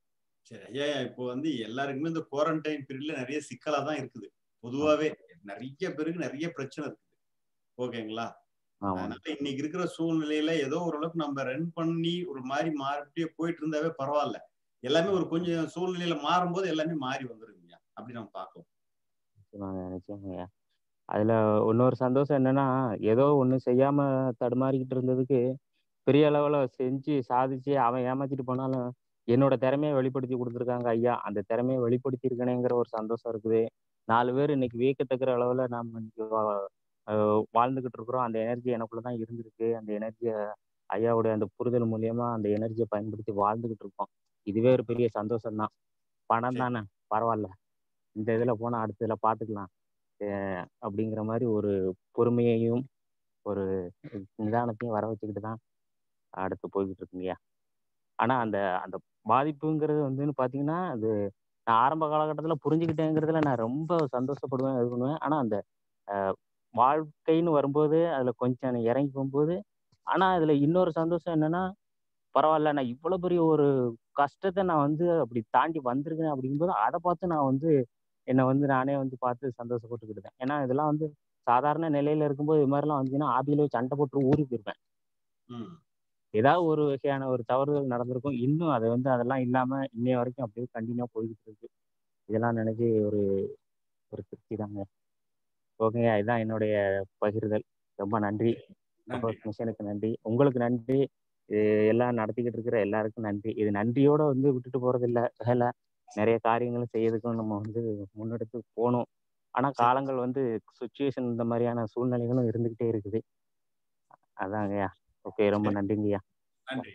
சரி ஐயா இப்போ வந்து எல்லாருக்குமே இந்த குவாரண்டைன் பீரியட்ல நிறைய சிக்கலா தான் இருக்குது பொதுவாவே நிறைய பேருக்கு நிறைய பிரச்சனை இருக்குது ஓகேங்களா ஆமா அதனால இன்னைக்கு இருக்கிற சூழ்நிலையில ஏதோ ஓரளவுக்கு நம்ம ரன் பண்ணி ஒரு மாதிரி மாறிட்டே போயிட்டு இருந்தாவே பரவாயில்ல எல்லாமே ஒரு கொஞ்சம் சூழ்நிலையில மாறும்போது எல்லாமே மாறி வந்துருங்க அப்படி நம்ம பார்க்கலாம் நிச்சயமாங்க நிச்சயமாங்க அதுல இன்னொரு சந்தோஷம் என்னன்னா ஏதோ ஒண்ணு செய்யாம தடுமாறிக்கிட்டு இருந்ததுக்கு பெரிய அளவுல செஞ்சு சாதிச்சு அவன் ஏமாத்திட்டு போனாலும் என்னோட திறமையை வெளிப்படுத்தி கொடுத்துருக்காங்க ஐயா அந்த திறமையை வெளிப்படுத்தி இருக்கனேங்கிற ஒரு சந்தோஷம் இருக்குது நாலு பேர் இன்னைக்கு வியக்கத்தக்கிற அளவுல நாம இன்னைக்கு வா- ஆஹ் வாழ்ந்துகிட்டு இருக்கிறோம் அந்த எனர்ஜி எனக்குள்ளதான் இருந்திருக்கு அந்த எனர்ஜியை ஐயாவுடைய அந்த புரிதல் மூலியமா அந்த எனர்ஜியை பயன்படுத்தி வாழ்ந்துகிட்டு இருக்கோம் இதுவே ஒரு பெரிய சந்தோஷம் தான் பணம் சரி. தானே பரவாயில்ல இந்த இதுல போனா அடுத்த இதுல பாத்துக்கலாம் அஹ் அப்படிங்கிற மாதிரி ஒரு பொறுமையையும் ஒரு நிதானத்தையும் வர வச்சுக்கிட்டு தான் அடுத்து போய்கிட்டு இருக்குங்கய்யா ஆனா அந்த அந்த பாதிப்புங்கிறது வந்து பாத்தீங்கன்னா அது நான் ஆரம்ப காலகட்டத்துல புரிஞ்சுக்கிட்டேங்கிறதுல நான் ரொம்ப சந்தோஷப்படுவேன் இது பண்ணுவேன் ஆனா அந்த அஹ், வாழ்க்கைன்னு வரும்போது அதுல கொஞ்சம் நான் இறங்கி போகும்போது ஆனா அதுல இன்னொரு சந்தோஷம் என்னன்னா பரவாயில்ல நான் இவ்வளவு பெரிய ஒரு கஷ்டத்தை நான் வந்து அப்படி தாண்டி வந்திருக்கேன் அப்படிங்கும்போது அதை பார்த்து நான் வந்து என்னை வந்து நானே வந்து பார்த்து சந்தோஷப்பட்டுக்கிட்டேன் ஏன்னா இதெல்லாம் வந்து சாதாரண நிலையில இருக்கும்போது இது மாதிரிலாம் வந்துச்சுன்னா ஆபியில சண்டை போட்டு ஊறி போயிருப்பேன் ம் ஏதாவது ஒரு வகையான ஒரு தவறுதல் நடந்திருக்கும் இன்னும் அது வந்து அதெல்லாம் இல்லாம இன்னைய வரைக்கும் அப்படியே கண்டினியூ போய்கிட்டு இருக்கு இதெல்லாம் நினைச்சு ஒரு ஒரு திருப்தி தாங்க ஓகேங்க இதுதான் என்னுடைய பகிர்தல் ரொம்ப நன்றி நன்றி மிஷனுக்கு நன்றி உங்களுக்கு நன்றி இது எல்லாம் நடத்திக்கிட்டு இருக்கிற எல்லாருக்கும் நன்றி இது நன்றியோட வந்து விட்டுட்டு போறது இல்ல வேலை நிறைய காரியங்களும் செய்யறதுக்கும் நம்ம வந்து முன்னெடுத்து போகணும் ஆனா காலங்கள் வந்து சுச்சுவேஷன் இந்த மாதிரியான சூழ்நிலைகளும் இருந்துகிட்டே இருக்குது அதாங்கய்யா ஓகே ரொம்ப சரி. நன்றிங்கய்யா நன்றி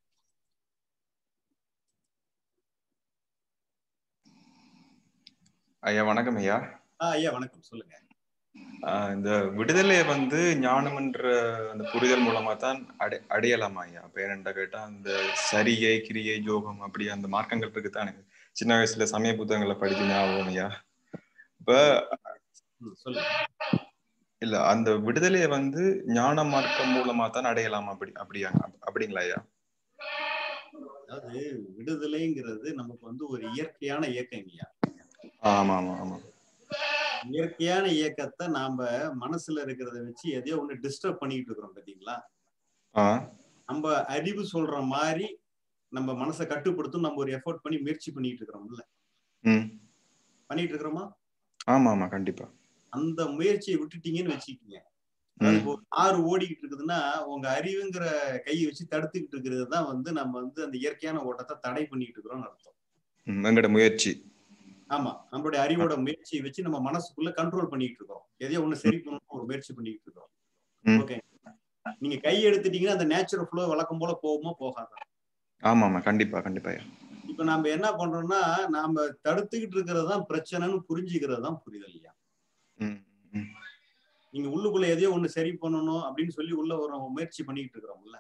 ஐயா வணக்கம் ஐயா ஆ ஐயா வணக்கம் சொல்லுங்க ஆஹ் இந்த விடுதலை வந்து ஞானம் என்ற அந்த புரிதல் மூலமா தான் அடை அடையலாமா ஐயா அப்ப ஏனென்றா கேட்டா அந்த சரியை கிரியை யோகம் அப்படி அந்த மார்க்கங்கள் இருக்குதானே சின்ன வயசுல சமய புத்தகங்களை படிச்சு ஞாபகம் ஐயா இப்ப ம், சொல்லுங்க இல்ல அந்த விடுதலையை வந்து ஞான மார்க்கம் மூலமா தான் அடையலாம் அப்படி அப்படியா அப்படிங்களா ஐயா அதாவது விடுதலைங்கிறது நமக்கு வந்து ஒரு இயற்கையான இயக்கம் ஐயா ஆமா ஆமா ஆமா இயற்கையான இயக்கத்தை நாம மனசுல இருக்கிறத வச்சு எதையோ ஒண்ணு டிஸ்டர்ப் பண்ணிக்கிட்டு இருக்கிறோம் பாத்தீங்களா ஆஹ் நம்ம அறிவு சொல்ற மாதிரி நம்ம மனசை கட்டுப்படுத்தும் நம்ம ஒரு எஃபோர்ட் பண்ணி முயற்சி பண்ணிட்டு இருக்கிறோம்ல ம் பண்ணிட்டு இருக்கிறோமா ஆமா ஆமா கண்டிப்பா அந்த முயற்சியை விட்டுட்டீங்கன்னு வச்சுக்கீங்க அதாவது இப்போ ஆறு ஓடிக்கிட்டு இருக்குதுன்னா உங்க அறிவுங்கிற கையை வச்சு தடுத்துக்கிட்டு இருக்கிறது தான் வந்து நம்ம வந்து அந்த இயற்கையான ஓட்டத்தை தடை பண்ணிட்டு இருக்கிறோம்னு அர்த்தம் ம், எங்களோட முயற்சி ஆமா நம்மளுடைய அறிவோட முயற்சியை வச்சு நம்ம மனசுக்குள்ள கண்ட்ரோல் பண்ணிட்டு இருக்கோம் எதையோ ஒண்ணு சரி பண்ணணும் ஒரு முயற்சி பண்ணிட்டு இருக்கோம் ம். ஓகே நீங்க கை எடுத்துட்டீங்கன்னா அந்த நேச்சுரல் ஃப்ளோ வழக்கம் போல போகுமா போகாதா ஆமா ஆமா கண்டிப்பா கண்டிப்பா ஐயா இப்ப நாம என்ன பண்றோம்னா நாம தடுத்துக்கிட்டு இருக்கிறது தான் பிரச்சனைன்னு புரிஞ்சுக்கிறது தான் புரிதல் இல்லையா ம் ம் நீங்க உள்ளுக்குள்ள எதையோ ஒண்ணு சரி பண்ணணும் அப்படின்னு சொல்லி உள்ள ஒரு முயற்சி பண்ணிக்கிட்டு இருக்கிறோம்ல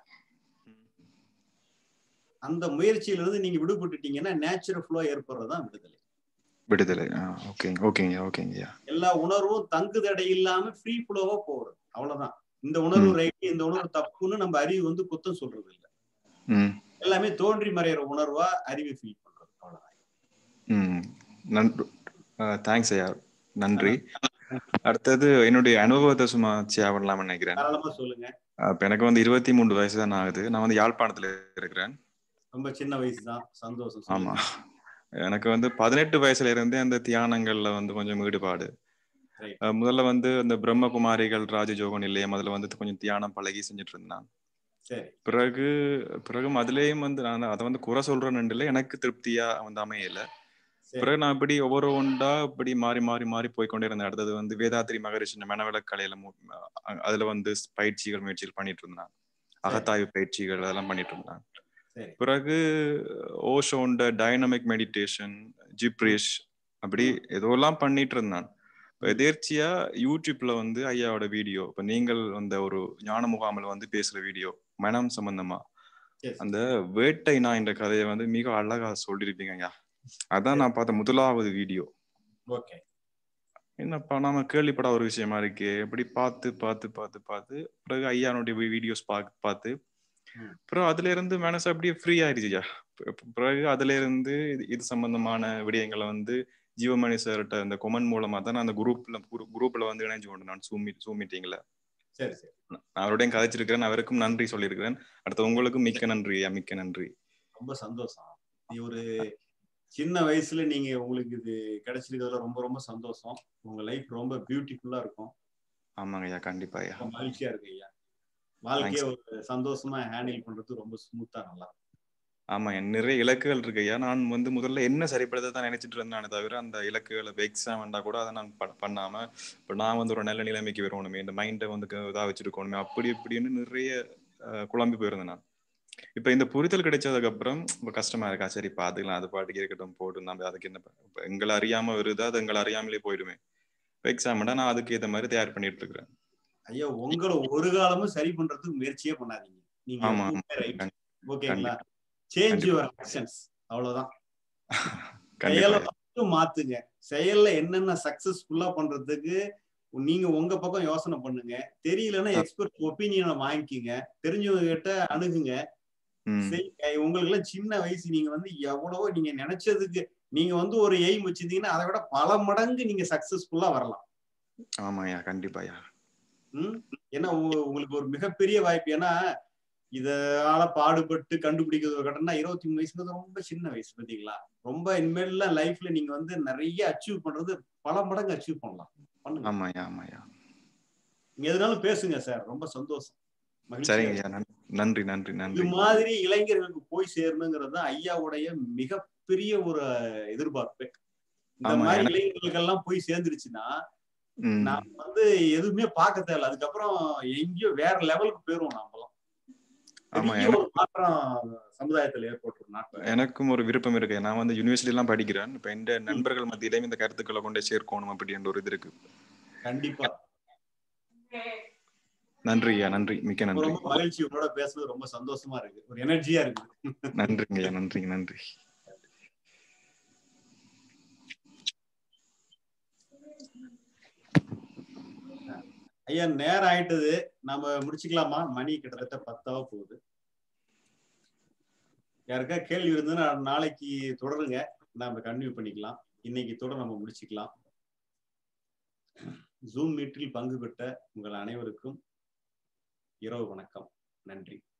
அந்த முயற்சியில இருந்து நீங்க விடுபட்டுட்டீங்கன்னா நேச்சுரல் ஃப்ளோ ஏற்படுறது தான் விடுதலை விடுதலை ஆ ஓகேங்க ஓகேங்க ஓகேங்க ஐயா எல்லா உணர்வும் தங்கு தடை இல்லாம ஃப்ரீ ஃப்ளோவா போறது அவ்வளவுதான் இந்த உணர்வு ரைட்டு இந்த உணர்வு தப்புன்னு நம்ம அறிவு வந்து குத்தம் சொல்றது இல்ல ம் எல்லாமே தோன்றி மறையிற உணர்வா அறிவு ஃபீல் பண்றது அவ்வளவுதான் ம் நன்றி தேங்க்ஸ் ஐயா நன்றி அடுத்தது என்னுடைய அனுபவத்தை சும்மா ஷேர் பண்ணலாம்னு நினைக்கிறேன் தாராளமா சொல்லுங்க அப்ப எனக்கு வந்து இருபத்தி மூணு வயசு தான் ஆகுது நான் வந்து யாழ்ப்பாணத்துல இருக்கிறேன் ரொம்ப சின்ன வயசு தான் சந்தோஷம் ஆமா சொல்லுங்க எனக்கு வந்து பதினெட்டு வயசுல இருந்தே அந்த தியானங்கள்ல வந்து கொஞ்சம் ஈடுபாடு Right. அஹ் முதல்ல வந்து இந்த பிரம்மகுமாரிகள் ராஜஜோக நிலையம் அதுல வந்து கொஞ்சம் தியானம் பழகி செஞ்சுட்டு இருந்தான் சரி பிறகு பிறகு அதுலயும் வந்து நான் அதை வந்து குறை சொல்றேன்னு இல்லை எனக்கு திருப்தியா வந்து அமையல சரி பிறகு நான் இப்படி ஒவ்வொரு ஒன்றா இப்படி மாறி மாறி மாறி போய்க்கொண்டே இருந்தேன் அடுத்தது வந்து வேதாத்திரி மகரிஷி மனவிளக் கலையில மு- அ- அதுல வந்து பயிற்சிகள் முயற்சிகள் பண்ணிட்டு இருந்தான் அகத்தாய்வு பயிற்சிகள் அதெல்லாம் பண்ணிட்டு இருந்தான் சரி பிறகு ஓஷோண்ட டைனமிக் மெடிடேஷன் ஜிப்ரிஷ் அப்படி ஏதோலாம் பண்ணிட்டு இருந்தான் இப்ப எதேர்ச்சியா யூடியூப்ல வந்து ஐயாவோட வீடியோ இப்ப நீங்கள் அந்த ஒரு ஞான முகாமில் வந்து பேசுற வீடியோ மனம் சம்பந்தமா Yes. அந்த வேட்டை நான் என்ற கதையை வந்து மிக அழகா சொல்லியிருப்பீங்க ஐயா அதான் நான் பார்த்த முதலாவது வீடியோ ஓகே என்னப்பா நாம கேள்விப்பட ஒரு விஷயமா இருக்கே எப்படி பார்த்து பார்த்து பார்த்து பார்த்து பிறகு ஐயானுடைய வீடியோஸ் பார்த்து பார்த்து ம். அப்புறம் அதுல இருந்து மனசு அப்படியே ஃப்ரீ ஆயிடுச்சுயா பி- பிறகு அதுல இருந்து இது- இது சம்பந்தமான விடயங்களை வந்து ஜீவமணி சார்கிட்ட அந்த கொமன் மூலமா தான் நான் அந்த குரூப்ல குரூப்ல வந்து இணைஞ்சு கொண்டு நான் சூம் சூம் மீட்டிங்ல சரி சரி நான் அவரோடையும் கதைச்சிருக்கிறேன் அவருக்கும் நன்றி சொல்லியிருக்கிறேன் அடுத்து உங்களுக்கும் மிக்க நன்றி ஐயா மிக்க நன்றி ரொம்ப சந்தோஷம் நீ ஒரு சின்ன வயசுல நீங்க உங்களுக்கு இது கிடைச்சிருக்கிறதுல ரொம்ப ரொம்ப சந்தோஷம் உங்க லைஃப் ரொம்ப பியூட்டிஃபுல்லா இருக்கும் ஆமாங்க ஐயா கண்டிப்பா ஐயா ரொம்ப மகிழ்ச்சியா இருக்கு ஐயா வாழ்க்கைய ஒரு சந்தோஷமா ஹேண்டில் பண்றது ரொம்ப ஸ்மூத்தா நல்லா இருக்கும். ஆமா என் நிறைய இலக்குகள் இருக்கு ஐயா நான் வந்து முதல்ல என்ன சரிப்படுத்த தான் நினைச்சிட்டு இருந்தானே தவிர அந்த இலக்குகளை எக்ஸாம் வேண்டா கூட அதை நான் ப- பண்ணாம இப்ப நான் வந்து ஒரு நல்ல நிலைமைக்கு வரணுமே இந்த மைண்டை வந்து க- இதா வச்சிருக்கணுமே அப்படி இப்படின்னு நிறைய அஹ், குழம்பி போயிருந்தேன் நான் இப்ப இந்த புரிதல் கிடைச்சதுக்கு அப்புறம் இப்ப கஷ்டமா இருக்கா சரி பாத்துக்கலாம் அது பாட்டுக்கு இருக்கட்டும் போட்டு நம்ம அதுக்கு என்ன ப- இப்ப எங்களை அறியாம வருது அது எங்களை அறியாமலே போயிடுமே இப்ப எக்ஸாம் நான் அதுக்கு ஏத்த மாதிரி தயார் பண்ணிட்டு இருக்கிறேன் ஐயா உங்களை ஒரு காலமும் சரி பண்றதுக்கு முயற்சியே பண்ணாதீங்க நீங்க ஆமா, எப்பவுமே ரைட் கண்டி- ஓகேங்களா கண்டிப்பா. சேஞ்ச் கண்டிப்பா. யுவர் ஆக்ஷன்ஸ் அவ்வளவுதான் கண்டிப்பா செயலை ஐயா. மட்டும் மாத்துங்க செயல்ல என்னென்ன சக்சஸ்ஃபுல்லா பண்றதுக்கு நீங்க உங்க பக்கம் யோசனை பண்ணுங்க தெரியலன்னா எக்ஸ்பர்ட் ஒப்பீனியனை வாங்கிக்கிங்க தெரிஞ்சவங்க கிட்ட அணுகுங்க ம். செய்- உங்களுக்கு எல்லாம் சின்ன வயசு நீங்க வந்து எவ்வளவோ நீங்க நினைச்சதுக்கு நீங்க வந்து ஒரு எய்ம் வச்சிருந்தீங்கன்னா அதை விட பல மடங்கு நீங்க சக்சஸ்ஃபுல்லா வரலாம் ஆமாய்யா கண்டிப்பாயா ம் ஏன்னா உ- உங்களுக்கு ஒரு மிகப்பெரிய வாய்ப்பு ஏன்னா இதால பாடுபட்டு கண்டுபிடிக்கிறது ஒரு கட்டம்னா இருபத்தி மூணு வயசுங்கிறது ரொம்ப சின்ன வயசு பாத்தீங்களா ரொம்ப இனிமேல்லாம் லைஃப்ல நீங்க வந்து நிறைய அச்சீவ் பண்றது பல மடங்கு அச்சீவ் பண்ணலாம் பண்ணுங்க ஆமாய்யா ஆமாய்யா நீங்க எதுனாலும் பேசுங்க சார் ரொம்ப சந்தோஷம் மகிழ்ச்சியா சரிங்க இருக்கு. ஐயா நன்- நன்றி நன்றி இது நன்றி மாதிரி இளைஞர்களுக்கு போய் சேரணுங்கிறது தான் ஐயாவுடைய மிகப்பெரிய ஒரு எதிர்பார்ப்பு இந்த ஆமா, மாதிரி எனக்கு- இளைஞர்களுக்கெல்லாம் போய் சேர்ந்துருச்சுன்னா ம். நாம வந்து எதுவுமே பார்க்க தேவையில்ல அதுக்கப்புறம் எங்கேயோ வேற லெவலுக்கு போயிருவோம் நாமெல்லாம் ஆமா பெரிய எனக்கு ஒரு மாற்றம் சமுதாயத்துல ஏற்பட்டுரும் நாட்டுல எனக்கும் ஒரு விருப்பம் இருக்கு நான் வந்து யூனிவர்சிட்டி எல்லாம் படிக்கிறேன் இப்ப எந்த நண்பர்கள் மத்தியிலையும் இந்த கருத்துக்களை கொண்டு சேர்க்கணும் அப்படின்ற ஒரு இது இருக்கு கண்டிப்பா நன்றி ஐயா நன்றி மிக்க ரொம்ப நன்றி ரொம்ப மகிழ்ச்சி உங்களோட பேசுறது ரொம்ப சந்தோஷமா இருக்கு ஒரு எனர்ஜியா இருக்கு நன்றிங்க ஐயா நன்றி நன்றி ஐயா நேரம் ஆயிட்டது நாம முடிச்சுக்கலாமா மணி கிட்டத்தட்ட பத்தாவ போகுது யாருக்கா கேள்வி இருந்ததுன்னா நாளைக்கு தொடருங்க நாம கன்டினியூ பண்ணிக்கலாம் இன்னைக்கு தொடர் நம்ம முடிச்சுக்கலாம் ஜூம் மீட்டில் பங்கு பெற்ற உங்கள் அனைவருக்கும் இரவு வணக்கம் நன்றி